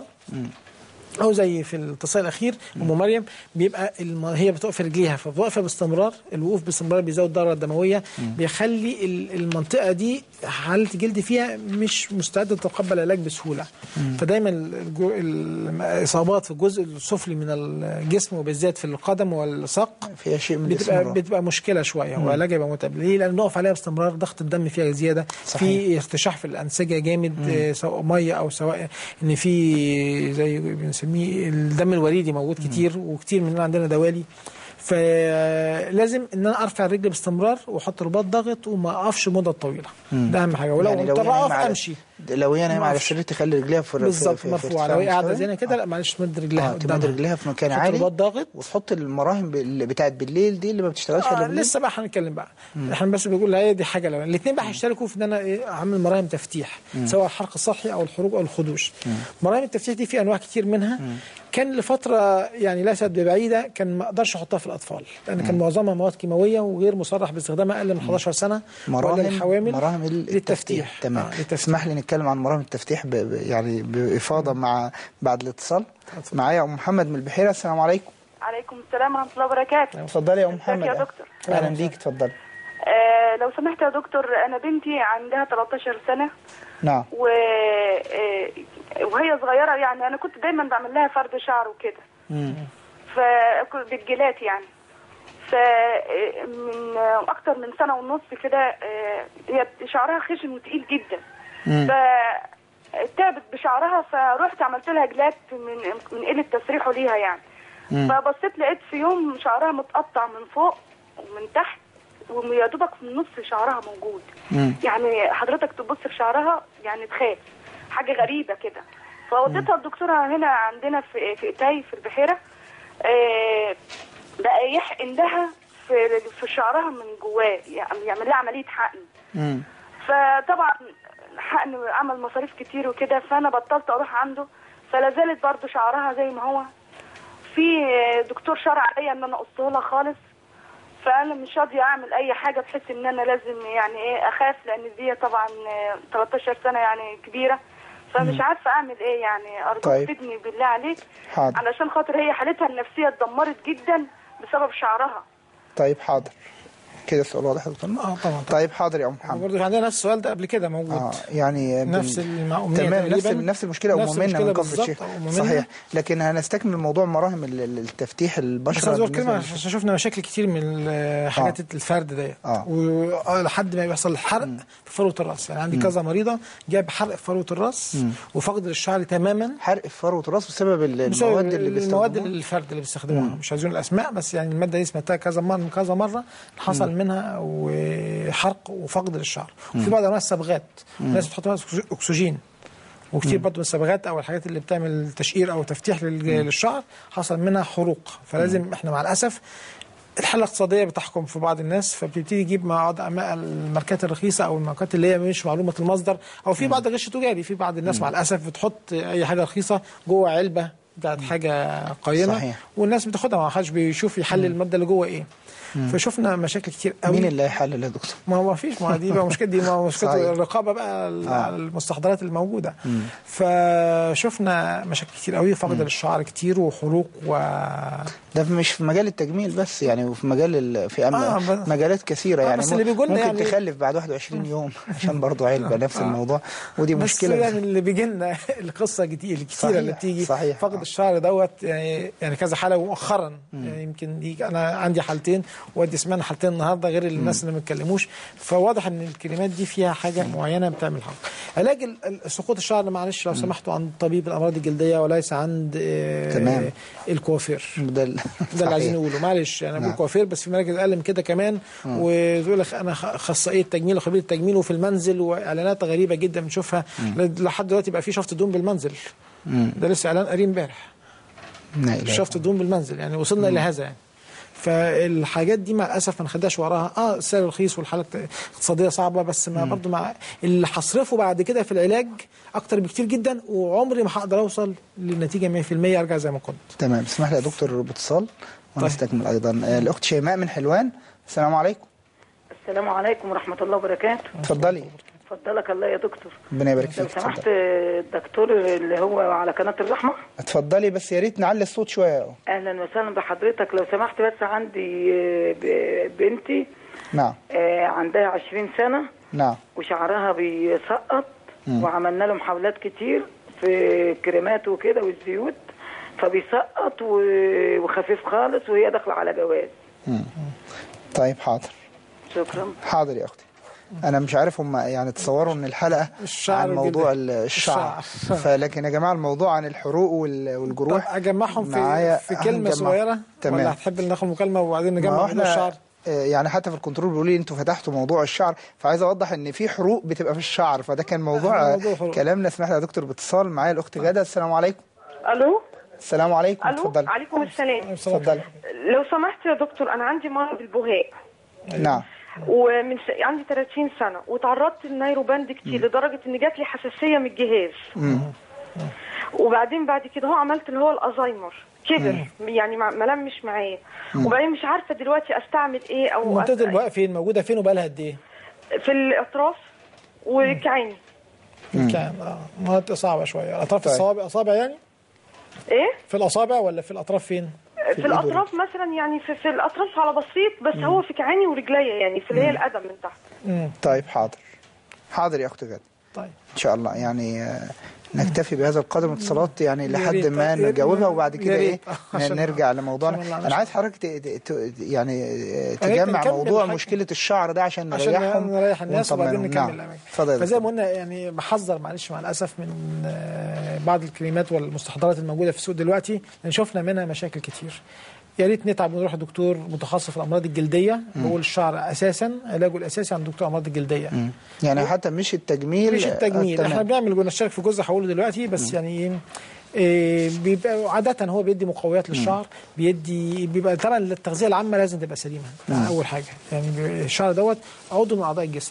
Speaker 2: او زي في الاتصال الاخير ام مريم بيبقى الم... هي بتقف في رجليها فواقفه باستمرار الوقوف باستمرار بيزود الدوره الدمويه بيخلي ال- المنطقه دي حاله الجلد فيها مش مستعده تتقبل العلاج بسهوله فدايما الجو... الاصابات في الجزء السفلي من الجسم وبالذات في القدم والساق
Speaker 1: فيها شيء من
Speaker 2: بتبقى
Speaker 1: الاستمرار.
Speaker 2: بتبقى مشكله شويه وعلاجها يبقى متعب ليه؟ لان نقف عليها باستمرار ضغط الدم فيها زياده
Speaker 1: صحيح.
Speaker 2: في ارتشاح في الانسجه جامد آه، سواء ميه او سواء ان في زي بنسميه الدم الوريدي موجود كتير وكتير مننا عندنا دوالي فلازم ان انا ارفع الرجل باستمرار واحط رباط ضغط وما اقفش مده طويله ده اهم حاجه ولو
Speaker 1: يعني
Speaker 2: يعني
Speaker 1: لو هي
Speaker 2: مضطر اقف
Speaker 1: نايمة على-
Speaker 2: امشي
Speaker 1: لو هي نايمه
Speaker 2: ما
Speaker 1: على
Speaker 2: أقفش.
Speaker 1: السرير تخلي رجليها في
Speaker 2: بالظبط
Speaker 1: في- في
Speaker 2: مرفوعه
Speaker 1: ارتفاع
Speaker 2: لو هي قاعده
Speaker 1: مستوي.
Speaker 2: زينا كده لا معلش تمد رجلها
Speaker 1: اه
Speaker 2: قدامها
Speaker 1: تمد رجليها في مكان
Speaker 2: تحط
Speaker 1: عالي
Speaker 2: رباط ضاغط
Speaker 1: وتحط المراهم اللي بتاعت بالليل دي اللي ما بتشتغلش الا
Speaker 2: آه
Speaker 1: بالليل
Speaker 2: لسه بقى هنتكلم بقى احنا بس بنقول هي دي حاجه لو الاثنين بقى هيشتركوا في ان انا ايه اعمل مراهم تفتيح سواء الحرق السطحي او الحروق او الخدوش مراهم التفتيح دي في انواع كتير منها كان لفتره يعني ليست ببعيده كان ما اقدرش احطها في الاطفال لان كان معظمها مواد كيماويه وغير مصرح باستخدامها اقل من 11 سنه ولا
Speaker 1: مراهم
Speaker 2: الحوامل
Speaker 1: مراهم التفتيح
Speaker 2: للتفتيح
Speaker 1: تمام
Speaker 2: آه للتفتيح.
Speaker 1: اسمح لي نتكلم عن مراهم التفتيح ب... ب... يعني بافاضه مع بعد الاتصال معايا ام محمد من البحيره السلام عليكم
Speaker 4: عليكم السلام ورحمه الله وبركاته
Speaker 1: اتفضلي يا ام
Speaker 4: ازيك
Speaker 1: محمد
Speaker 4: يا دكتور
Speaker 1: اهلا بيك اتفضلي
Speaker 4: آه لو سمحت يا دكتور انا بنتي عندها 13 سنه
Speaker 1: نعم
Speaker 4: و آه، وهي صغيره يعني انا كنت دايما بعمل لها فرد شعر وكده ف بالجيلات يعني ف آه، من آه، اكتر من سنه ونص كده آه، هي شعرها خشن وتقيل جدا ف تعبت بشعرها فروحت عملت لها جلات من من قله تسريحه ليها يعني فبصيت لقيت في يوم شعرها متقطع من فوق ومن تحت ويا دوبك في النص شعرها موجود يعني حضرتك تبص في شعرها يعني تخاف حاجه غريبه كده فوديتها الدكتوره هنا عندنا في في اتاي في البحيره آه، بقى يحقن لها في في شعرها من جواه يعني يعمل لها عمليه حقن
Speaker 1: مم.
Speaker 4: فطبعا حقن عمل مصاريف كتير وكده فانا بطلت اروح عنده فلا زالت برضه شعرها زي ما هو في دكتور شرع عليا ان انا اقصه لها خالص فانا مش راضيه اعمل اي حاجه بحيث ان انا لازم يعني ايه اخاف لان دي طبعا آه، 13 سنه يعني كبيره فمش عارفه اعمل ايه يعني ارجوك
Speaker 1: طيب.
Speaker 4: تفيدني بالله عليك
Speaker 1: حاضر
Speaker 4: علشان خاطر هي حالتها النفسيه اتدمرت جدا بسبب شعرها
Speaker 1: طيب حاضر كده السؤال واضح يا دكتور
Speaker 2: اه طبعا
Speaker 1: طيب حاضر يا ام محمد
Speaker 2: برضه عندنا نفس السؤال ده قبل كده موجود
Speaker 1: اه يعني بال-
Speaker 2: نفس المأمومية
Speaker 1: تمام نفس
Speaker 2: تقريباً.
Speaker 1: نفس المشكله او
Speaker 2: نفس
Speaker 1: مؤمنه
Speaker 2: المشكلة
Speaker 1: من كفر
Speaker 2: بالظبط،
Speaker 1: الشيخ
Speaker 2: أو مؤمنة.
Speaker 1: صحيح لكن هنستكمل موضوع مراهم ال- ال- التفتيح
Speaker 2: بس
Speaker 1: البشره
Speaker 2: عايز اقول
Speaker 1: بالنسبة
Speaker 2: كلمه
Speaker 1: لل-
Speaker 2: عشان شفنا مشاكل كتير من ال- حاجات الفرد ديت
Speaker 1: آه.
Speaker 2: ولحد ما بيحصل حرق في فروه الراس يعني عندي كذا مريضه جاب حرق في فروه الراس وفقد للشعر تماما
Speaker 1: حرق في فروه الراس بسبب ال-
Speaker 2: بسبب
Speaker 1: المواد اللي
Speaker 2: المواد
Speaker 1: بيستخدموها
Speaker 2: اللي الفرد اللي بيستخدموها مش عايزين الاسماء بس يعني الماده دي سمعتها كذا مره كذا مره حصل منها وحرق وفقد للشعر وفي بعض انواع الصبغات الناس بتحط لها أكسج- اكسجين وكتير برضه من الصبغات او الحاجات اللي بتعمل تشقير او تفتيح لل- للشعر حصل منها حروق فلازم احنا مع الاسف الحاله الاقتصاديه بتحكم في بعض الناس فبتبتدي تجيب بعض أما- الماركات الرخيصه او الماركات اللي هي مش معلومه المصدر او في بعض غش تجاري في بعض الناس مع الاسف بتحط اي حاجه رخيصه جوه علبه بتاعت حاجه قيمه
Speaker 1: صحيح.
Speaker 2: والناس بتاخدها ما حدش بيشوف يحلل الماده اللي جوه ايه فشفنا مشاكل كتير قوي
Speaker 1: مين اللي هيحلل يا دكتور
Speaker 2: ما هو ما فيش ما دي بقى مشكله دي ما هو مشكله
Speaker 1: صحيح.
Speaker 2: الرقابه بقى ال- على المستحضرات الموجوده فشفنا مشاكل كتير قوي فقد للشعر كتير وحروق و
Speaker 1: ده مش في مجال التجميل بس يعني وفي مجال ال... في أم...
Speaker 2: آه، بس-
Speaker 1: مجالات كثيره
Speaker 2: آه،
Speaker 1: يعني
Speaker 2: بس اللي بيقولنا
Speaker 1: ممكن
Speaker 2: يعني-
Speaker 1: تخلف بعد 21 يوم عشان برضه علبه نفس الموضوع ودي
Speaker 2: بس
Speaker 1: مشكله
Speaker 2: يعني اللي بيجي لنا القصه كتير الكتيره اللي
Speaker 1: صحيح،
Speaker 2: بتيجي
Speaker 1: صحيح.
Speaker 2: فقد الشعر دوت يعني يعني كذا حاله مؤخرا يعني يمكن يجي انا عندي حالتين وادي سمعنا حالتين النهارده غير الناس اللي ما اتكلموش فواضح ان الكلمات دي فيها حاجه معينه بتعمل حاجه علاج ال- ال- سقوط الشعر معلش لو سمحتوا عند طبيب الامراض الجلديه وليس عند آه،
Speaker 1: تمام.
Speaker 2: الكوافير
Speaker 1: ده ال-
Speaker 2: ده اللي عايزين
Speaker 1: صحيح.
Speaker 2: نقوله معلش انا بقول
Speaker 1: نعم.
Speaker 2: كوافير بس في مراكز اقل من كده كمان ويقول لك انا خ- اخصائيه تجميل وخبير التجميل وفي المنزل واعلانات غريبه جدا بنشوفها لحد دلوقتي بقى في شفط دهون بالمنزل ده لسه اعلان قريب امبارح
Speaker 1: لا إله إلا
Speaker 2: شفط الدهون بالمنزل يعني وصلنا الى هذا يعني فالحاجات دي مع الاسف ما نخدهاش وراها اه السعر رخيص والحاله الاقتصاديه صعبه بس ما برضو مع اللي هصرفه بعد كده في العلاج اكتر بكتير جدا وعمري ما هقدر اوصل للنتيجه 100% ارجع زي ما كنت
Speaker 1: تمام اسمح لي يا دكتور باتصال ونستكمل ايضا آه، الاخت شيماء من حلوان السلام عليكم
Speaker 8: السلام عليكم ورحمة الله وبركاته
Speaker 1: اتفضلي
Speaker 8: فضلك الله يا دكتور
Speaker 1: ربنا يبارك
Speaker 8: لو
Speaker 1: فيك
Speaker 8: سمحت
Speaker 1: اتفضلي
Speaker 8: الدكتور اللي هو على قناة الرحمة
Speaker 1: اتفضلي بس يا ريت نعلي الصوت شويه
Speaker 8: أهلا وسهلا بحضرتك لو سمحت بس عندي آه، ب- بنتي
Speaker 1: نعم
Speaker 8: آه، عندها عشرين سنة
Speaker 1: نعم
Speaker 8: وشعرها بيسقط وعملنا له محاولات كتير في كريمات وكده والزيوت فبيسقط و- وخفيف خالص وهي داخلة على جواز
Speaker 1: طيب حاضر
Speaker 8: شكرا
Speaker 1: حاضر يا اختي انا مش عارف هم يعني تصوروا ان الحلقه
Speaker 2: الشعر
Speaker 1: عن موضوع
Speaker 2: جدا.
Speaker 1: ال- الشعر
Speaker 2: الشعر.
Speaker 1: فلكن يا جماعه الموضوع عن الحروق وال-
Speaker 2: طب
Speaker 1: والجروح
Speaker 2: اجمعهم
Speaker 1: معايا
Speaker 2: في في كلمه
Speaker 1: هنجمع.
Speaker 2: صغيره
Speaker 1: تمام.
Speaker 2: ولا هتحب ان ناخد مكالمه وبعدين
Speaker 1: ما
Speaker 2: نجمع
Speaker 1: هو
Speaker 2: موضوع
Speaker 1: احنا
Speaker 2: الشعر
Speaker 1: آه، يعني حتى في الكنترول بيقولوا لي انتوا فتحتوا موضوع الشعر فعايز اوضح ان في حروق بتبقى في الشعر فده كان موضوع
Speaker 2: آه، موضوع حروق.
Speaker 1: كلامنا اسمح لي يا دكتور باتصال معايا الاخت غاده السلام عليكم
Speaker 9: الو
Speaker 1: السلام عليكم
Speaker 9: الو
Speaker 1: اتفضلي
Speaker 9: عليكم السلام
Speaker 1: اتفضلي
Speaker 9: لو سمحت يا دكتور انا عندي مرض البهاء
Speaker 1: نعم
Speaker 9: ومن س... عندي 30 سنه وتعرضت للنيروباند كتير لدرجه ان جات لي حساسيه من الجهاز وبعدين بعد كده هو عملت اللي هو الازهايمر كبر يعني ما ما لمش معايا وبعدين مش عارفه دلوقتي استعمل ايه او
Speaker 2: منطقه
Speaker 9: أست...
Speaker 2: البقاء فين موجوده فين وبقالها قد ايه؟
Speaker 9: في الاطراف وكعيني
Speaker 2: كان اه مناطق صعبه شويه اطراف
Speaker 1: طيب.
Speaker 2: الصوابع اصابع يعني
Speaker 9: ايه
Speaker 2: في الاصابع ولا في الاطراف فين؟
Speaker 9: في, في الاطراف مثلا يعني في, في الاطراف على بسيط بس هو في كعيني ورجليا يعني في اللي هي القدم من تحت
Speaker 2: مم.
Speaker 1: طيب حاضر حاضر يا اخت غاده
Speaker 2: طيب
Speaker 1: ان شاء الله يعني آه، نكتفي بهذا القدر من الاتصالات يعني
Speaker 2: يا
Speaker 1: لحد
Speaker 2: ريت.
Speaker 1: ما
Speaker 2: يا ريت.
Speaker 1: نجاوبها وبعد
Speaker 2: يا
Speaker 1: كده ايه
Speaker 2: ريت. عشان-
Speaker 1: نرجع لموضوعنا
Speaker 2: عشان الله
Speaker 1: انا عايز حضرتك ت- ت- ت- يعني آه، تجمع
Speaker 2: نكمل
Speaker 1: موضوع
Speaker 2: حاجة.
Speaker 1: مشكله الشعر ده عشان
Speaker 2: عشان
Speaker 1: نريحهم
Speaker 2: نريح الناس وبعدين
Speaker 1: ونطمنهم.
Speaker 2: نكمل
Speaker 1: نعم.
Speaker 2: الأماكن.
Speaker 1: اتفضل يا
Speaker 2: فزي
Speaker 1: دكتور.
Speaker 2: ما قلنا يعني بحذر معلش مع الاسف من آه، بعض الكلمات والمستحضرات الموجوده في السوق دلوقتي لان شفنا منها مشاكل كتير يا ريت نتعب ونروح لدكتور متخصص في الامراض الجلديه بقول الشعر اساسا علاجه الاساسي عند دكتور امراض الجلديه
Speaker 1: مم. يعني حتى مش التجميل
Speaker 2: مش التجميل
Speaker 1: آه،
Speaker 2: احنا
Speaker 1: تمام.
Speaker 2: بنعمل بنشترك في جزء هقوله دلوقتي بس يعني ايه إيه، بيبقى عادة هو بيدي مقويات للشعر بيدي بيبقى طبعا التغذية العامة لازم تبقى سليمة ده أول حاجة يعني الشعر دوت عضو من أعضاء الجسم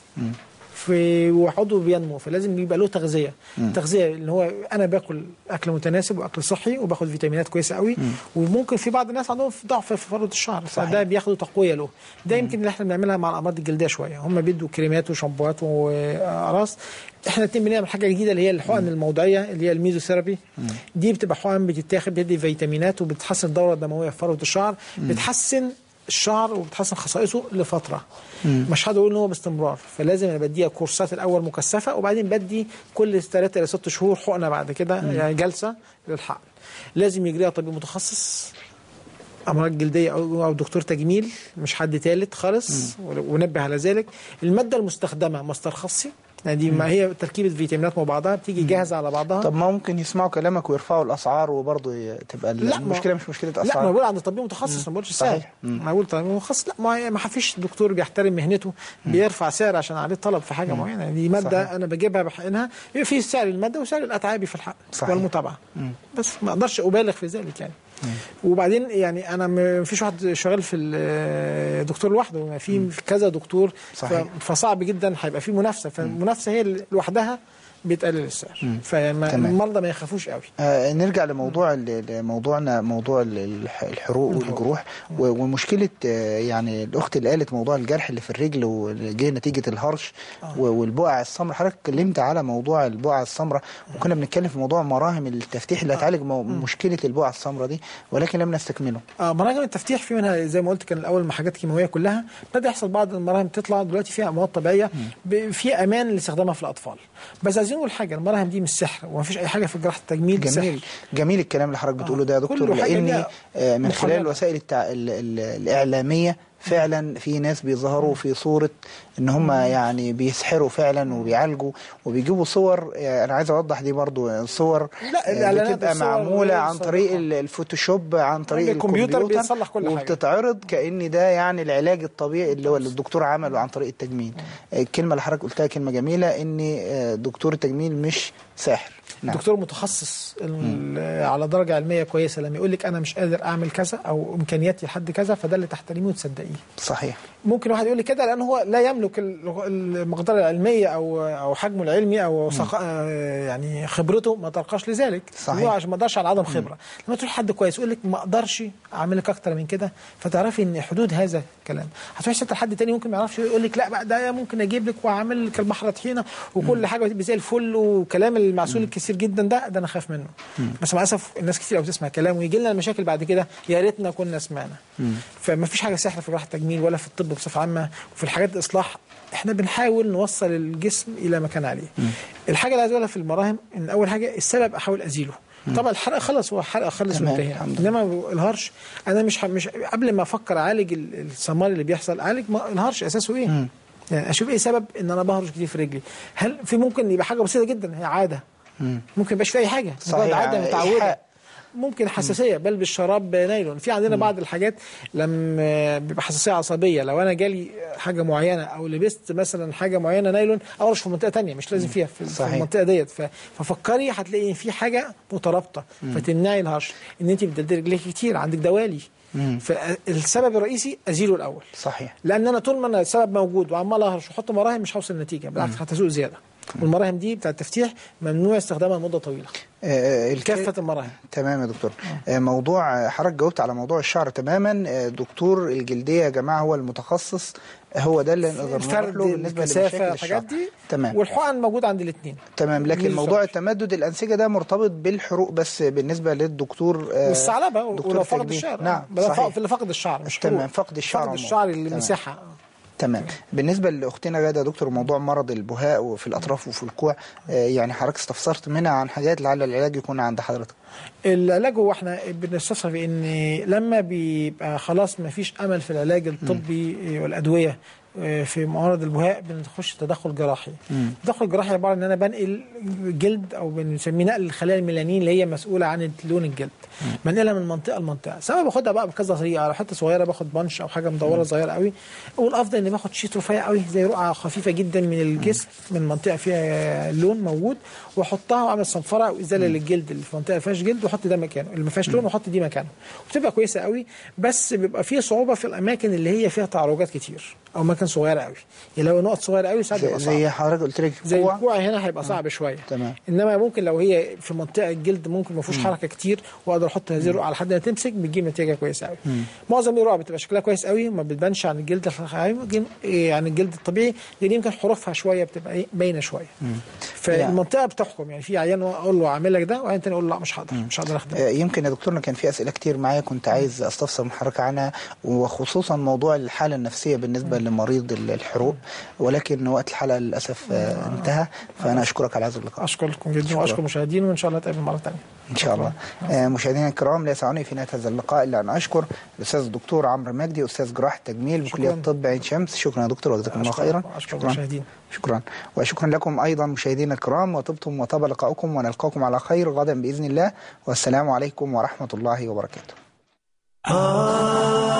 Speaker 2: في وعضو بينمو فلازم يبقى له تغذيه التغذيه اللي هو انا باكل اكل متناسب واكل صحي وباخد فيتامينات كويسه قوي وممكن في بعض الناس عندهم ضعف في فروه الشعر
Speaker 1: صحيح.
Speaker 2: فده بياخدوا تقويه له ده يمكن اللي احنا بنعملها مع الامراض الجلديه شويه هم بيدوا كريمات وشامبوهات واقراص احنا الاتنين بنعمل حاجه جديده اللي هي الحقن الموضعيه اللي هي الميزوثيرابي دي بتبقى حقن بتتاخد بتدي فيتامينات وبتحسن الدوره الدمويه في فروه الشعر بتحسن الشعر وبتحسن خصائصه لفتره مش هقدر اقول ان هو باستمرار فلازم انا بديها كورسات الاول مكثفه وبعدين بدي كل ثلاثة الى ست شهور حقنه بعد كده يعني جلسه للحقن لازم يجريها طبيب متخصص امراض جلديه او او دكتور تجميل مش حد ثالث خالص ونبه على ذلك الماده المستخدمه مصدر خاصي يعني دي ما هي تركيبه فيتامينات مع بعضها بتيجي جاهزه على بعضها
Speaker 1: طب ما ممكن يسمعوا كلامك ويرفعوا الاسعار وبرضه ي- تبقى
Speaker 2: لا، ما-
Speaker 1: المشكله مش مشكله
Speaker 2: لا ما
Speaker 1: اسعار
Speaker 2: بقول عند طبيب متخصص ما بقولش سعر
Speaker 1: صحيح.
Speaker 2: ما بقول طبيب متخصص لا ما ما فيش دكتور بيحترم مهنته بيرفع سعر عشان عليه طلب في حاجه معينه دي ماده
Speaker 1: صحيح.
Speaker 2: انا بجيبها بحقنها يبقى في سعر الماده وسعر الاتعابي في الحقن
Speaker 1: صحيح.
Speaker 2: والمتابعه بس ما اقدرش ابالغ في ذلك يعني وبعدين يعني انا ما فيش واحد شغال في الدكتور لوحده يعني في في كذا دكتور
Speaker 1: صحيح.
Speaker 2: ف- فصعب جدا هيبقى في منافسه فالمنافسه هي اللي لوحدها بتقلل السعر فالمرضى ما يخافوش قوي
Speaker 1: آه نرجع لموضوع ال- لموضوعنا موضوع ال- الح- الحروق والجروح و- ومشكله آه يعني الاخت اللي قالت موضوع الجرح اللي في الرجل وجه نتيجه الهرش و- والبقع السمراء حضرتك اتكلمت على موضوع البقع السمراء وكنا بنتكلم في موضوع مراهم التفتيح اللي هتعالج مو- مشكله البقع السمراء دي ولكن لم نستكمله
Speaker 2: اه مراهم التفتيح في منها زي ما قلت كان الاول مع حاجات كيماويه كلها بدا يحصل بعض المراهم تطلع دلوقتي فيها مواد طبيعيه ب- في امان لاستخدامها في الاطفال بس عايزين نقول حاجه المراهم دي مش سحر وما فيش اي حاجه في جراحه التجميل
Speaker 1: جميل
Speaker 2: سحر
Speaker 1: جميل الكلام اللي حضرتك بتقوله ده يا دكتور
Speaker 2: كله حاجة
Speaker 1: لاني
Speaker 2: ليها
Speaker 1: آه، من خلال
Speaker 2: محللة.
Speaker 1: الوسائل التع... ال... ال... الاعلاميه فعلا في ناس بيظهروا في صوره ان هم يعني بيسحروا فعلا وبيعالجوا وبيجيبوا صور آه، انا عايز اوضح دي برضو صور
Speaker 2: لا،
Speaker 1: آه،
Speaker 2: الإعلانات
Speaker 1: بتبقى
Speaker 2: والصور
Speaker 1: معموله
Speaker 2: غير
Speaker 1: عن طريق
Speaker 2: صادقة.
Speaker 1: ال- الفوتوشوب عن طريق
Speaker 2: الكمبيوتر
Speaker 1: الكمبيوتر
Speaker 2: بيصلح كل حاجة.
Speaker 1: وبتتعرض كان ده يعني العلاج الطبيعي اللي هو اللي الدكتور عمله عن طريق التجميل الكلمه اللي حضرتك قلتها كلمه جميله ان آه، دكتور التجميل مش ساحر نعم.
Speaker 2: دكتور متخصص ال- على درجه علميه كويسه لما يقول لك انا مش قادر اعمل كذا او امكانياتي لحد كذا فده اللي تحترميه وتصدقيه
Speaker 1: صحيح
Speaker 2: ممكن واحد يقول لي كده لان هو لا يملك ال- المقدره العلميه او او حجمه العلمي او ثق- آه، يعني خبرته ما ترقاش لذلك
Speaker 1: صحيح.
Speaker 2: هو عشان ما اقدرش على عدم خبره لما تروح حد كويس يقول لك ما اقدرش اعمل لك اكتر من كده فتعرفي ان حدود هذا الكلام هتروح ست لحد تاني ممكن ما يعرفش يقول لك لا بقى ده ممكن اجيب لك واعمل لك البحر طحينه وكل حاجه وتبقى زي الفل وكلام المعسول الكثير جدا ده ده انا خاف منه بس مع الاسف الناس كتير قوي بتسمع كلام ويجي لنا المشاكل بعد كده يا ريتنا كنا سمعنا فما فيش حاجه سحر في جراحه التجميل ولا في الطب بصفه عامه وفي الحاجات الاصلاح احنا بنحاول نوصل الجسم الى مكان عليه الحاجه اللي عايز اقولها في المراهم ان اول حاجه السبب احاول ازيله طبعا الحرق خلص هو حرق خلص
Speaker 1: تمام،
Speaker 2: وانتهينا
Speaker 1: الحمد لله.
Speaker 2: انما الهرش انا مش ح- مش قبل ما افكر اعالج ال- السمار اللي بيحصل اعالج ما- الهرش اساسه ايه يعني اشوف ايه سبب ان انا بهرش كتير في رجلي هل في ممكن يبقى حاجه بسيطه جدا هي عاده ممكن يبقاش في اي حاجه
Speaker 1: صحيح،
Speaker 2: مجرد عاده متعوده
Speaker 1: إيحاء.
Speaker 2: ممكن حساسيه بلبس شراب نايلون في عندنا بعض الحاجات لما بيبقى حساسيه عصبيه لو انا جالي حاجه معينه او لبست مثلا حاجه معينه نايلون اورش في منطقه تانية مش لازم فيها في, في
Speaker 1: صحيح.
Speaker 2: المنطقه ديت ف- ففكري هتلاقي ان في حاجه مترابطه فتمنعي الهرش ان انت بتدلدلي رجليك كتير عندك دوالي فالسبب الرئيسي ازيله الاول
Speaker 1: صحيح
Speaker 2: لان انا طول ما انا السبب موجود وعمال اهرش واحط مراهم مش هوصل لنتيجه بالعكس هتسوق زياده والمراهم دي بتاع التفتيح ممنوع استخدامها لمده طويله
Speaker 1: آه، الك-
Speaker 2: كافه المراهم
Speaker 1: تمام يا دكتور آه، موضوع حضرتك جاوبت على موضوع الشعر تماما آه، دكتور الجلديه يا جماعه هو المتخصص هو ده اللي نقدر نروح
Speaker 2: الفرد
Speaker 1: له بالنسبه
Speaker 2: الكثافه
Speaker 1: لمشاكل
Speaker 2: الحاجات
Speaker 1: الشعر
Speaker 2: دي
Speaker 1: تمام
Speaker 2: والحقن موجود عند الاثنين
Speaker 1: تمام لكن
Speaker 2: ميزو
Speaker 1: موضوع
Speaker 2: سكر.
Speaker 1: التمدد الانسجه ده مرتبط بالحروق بس بالنسبه للدكتور آه،
Speaker 2: والثعلبه
Speaker 1: دكتور
Speaker 2: ولو فقد
Speaker 1: التجميل.
Speaker 2: الشعر
Speaker 1: نعم
Speaker 2: بلا
Speaker 1: صحيح.
Speaker 2: في اللي فقد الشعر مش
Speaker 1: تمام،
Speaker 2: حروق.
Speaker 1: فقد الشعر
Speaker 2: فقد
Speaker 1: عموما.
Speaker 2: الشعر
Speaker 1: تمام.
Speaker 2: المساحه
Speaker 1: تمام بالنسبه لاختنا غاده يا دكتور موضوع مرض البهاء وفي الاطراف وفي الكوع آه، يعني حضرتك استفسرت منها عن حاجات لعل العلاج يكون عند حضرتك
Speaker 2: العلاج هو احنا بنستفسر في ان لما بيبقى خلاص ما فيش امل في العلاج الطبي والادويه آه، في معارض البهاء بنخش تدخل جراحي التدخل الجراحي عباره ان انا بنقل جلد او بنسميه نقل الخلايا الميلانين اللي هي مسؤوله عن لون الجلد بنقلها من منطقه لمنطقه سواء باخدها بقى بكذا طريقه لو حته صغيره باخد بنش او حاجه مدوره صغيره قوي والافضل اني باخد شيت رفيع قوي زي رقعه خفيفه جدا من الجسم من منطقه فيها لون موجود واحطها واعمل صنفره او ازاله للجلد اللي في منطقه ما فيهاش جلد واحط ده مكانه اللي ما فيهاش لون واحط دي مكانه وبتبقى كويسه قوي بس بيبقى فيه صعوبه في الاماكن اللي هي فيها تعرجات كتير او اماكن صغيره قوي يعني لو نقط صغيره قوي ساعات
Speaker 1: زي,
Speaker 2: بيبقى صعب
Speaker 1: زي حضرتك قلت لك
Speaker 2: زي
Speaker 1: الكوع.
Speaker 2: الكوع هنا هيبقى صعب شويه
Speaker 1: تمام
Speaker 2: انما ممكن لو هي في منطقه الجلد ممكن ما فيهوش حركه كتير واقدر احط هذه الرقعه لحد ما تمسك بتجيب نتيجه كويسه قوي معظم الرقع بتبقى شكلها كويس قوي ما بتبانش عن الجلد الخ- يمكن إيه عن الجلد الطبيعي لان يمكن حروفها شويه بتبقى إيه باينه شويه فالمنطقه بتحكم يعني في عيان اقول له اعمل لك ده وعيان تاني اقول له لا مش هقدر مش هقدر اخدمك
Speaker 1: آه، يمكن يا دكتورنا كان في اسئله كتير معايا كنت عايز استفسر من حضرتك عنها وخصوصا موضوع الحاله النفسيه بالنسبه لمريض ال- الحروق ولكن وقت الحلقه للاسف آه، انتهى فانا اشكرك على هذا اللقاء
Speaker 2: اشكركم جدا واشكر المشاهدين وان شاء الله نتقابل مره ثانيه
Speaker 1: ان شاء الله آه، مشاهدينا الكرام لا يسعني في نهايه هذا اللقاء الا ان اشكر الاستاذ الدكتور عمرو مجدي استاذ جراحه التجميل بكليه
Speaker 2: شكراً.
Speaker 1: الطب عين شمس شكرا يا دكتور وجزاكم الله خيرا
Speaker 2: اشكر المشاهدين
Speaker 1: شكرا وشكرا لكم ايضا مشاهدينا الكرام وطبتم وطاب لقاؤكم ونلقاكم على خير غدا باذن الله والسلام عليكم ورحمه الله وبركاته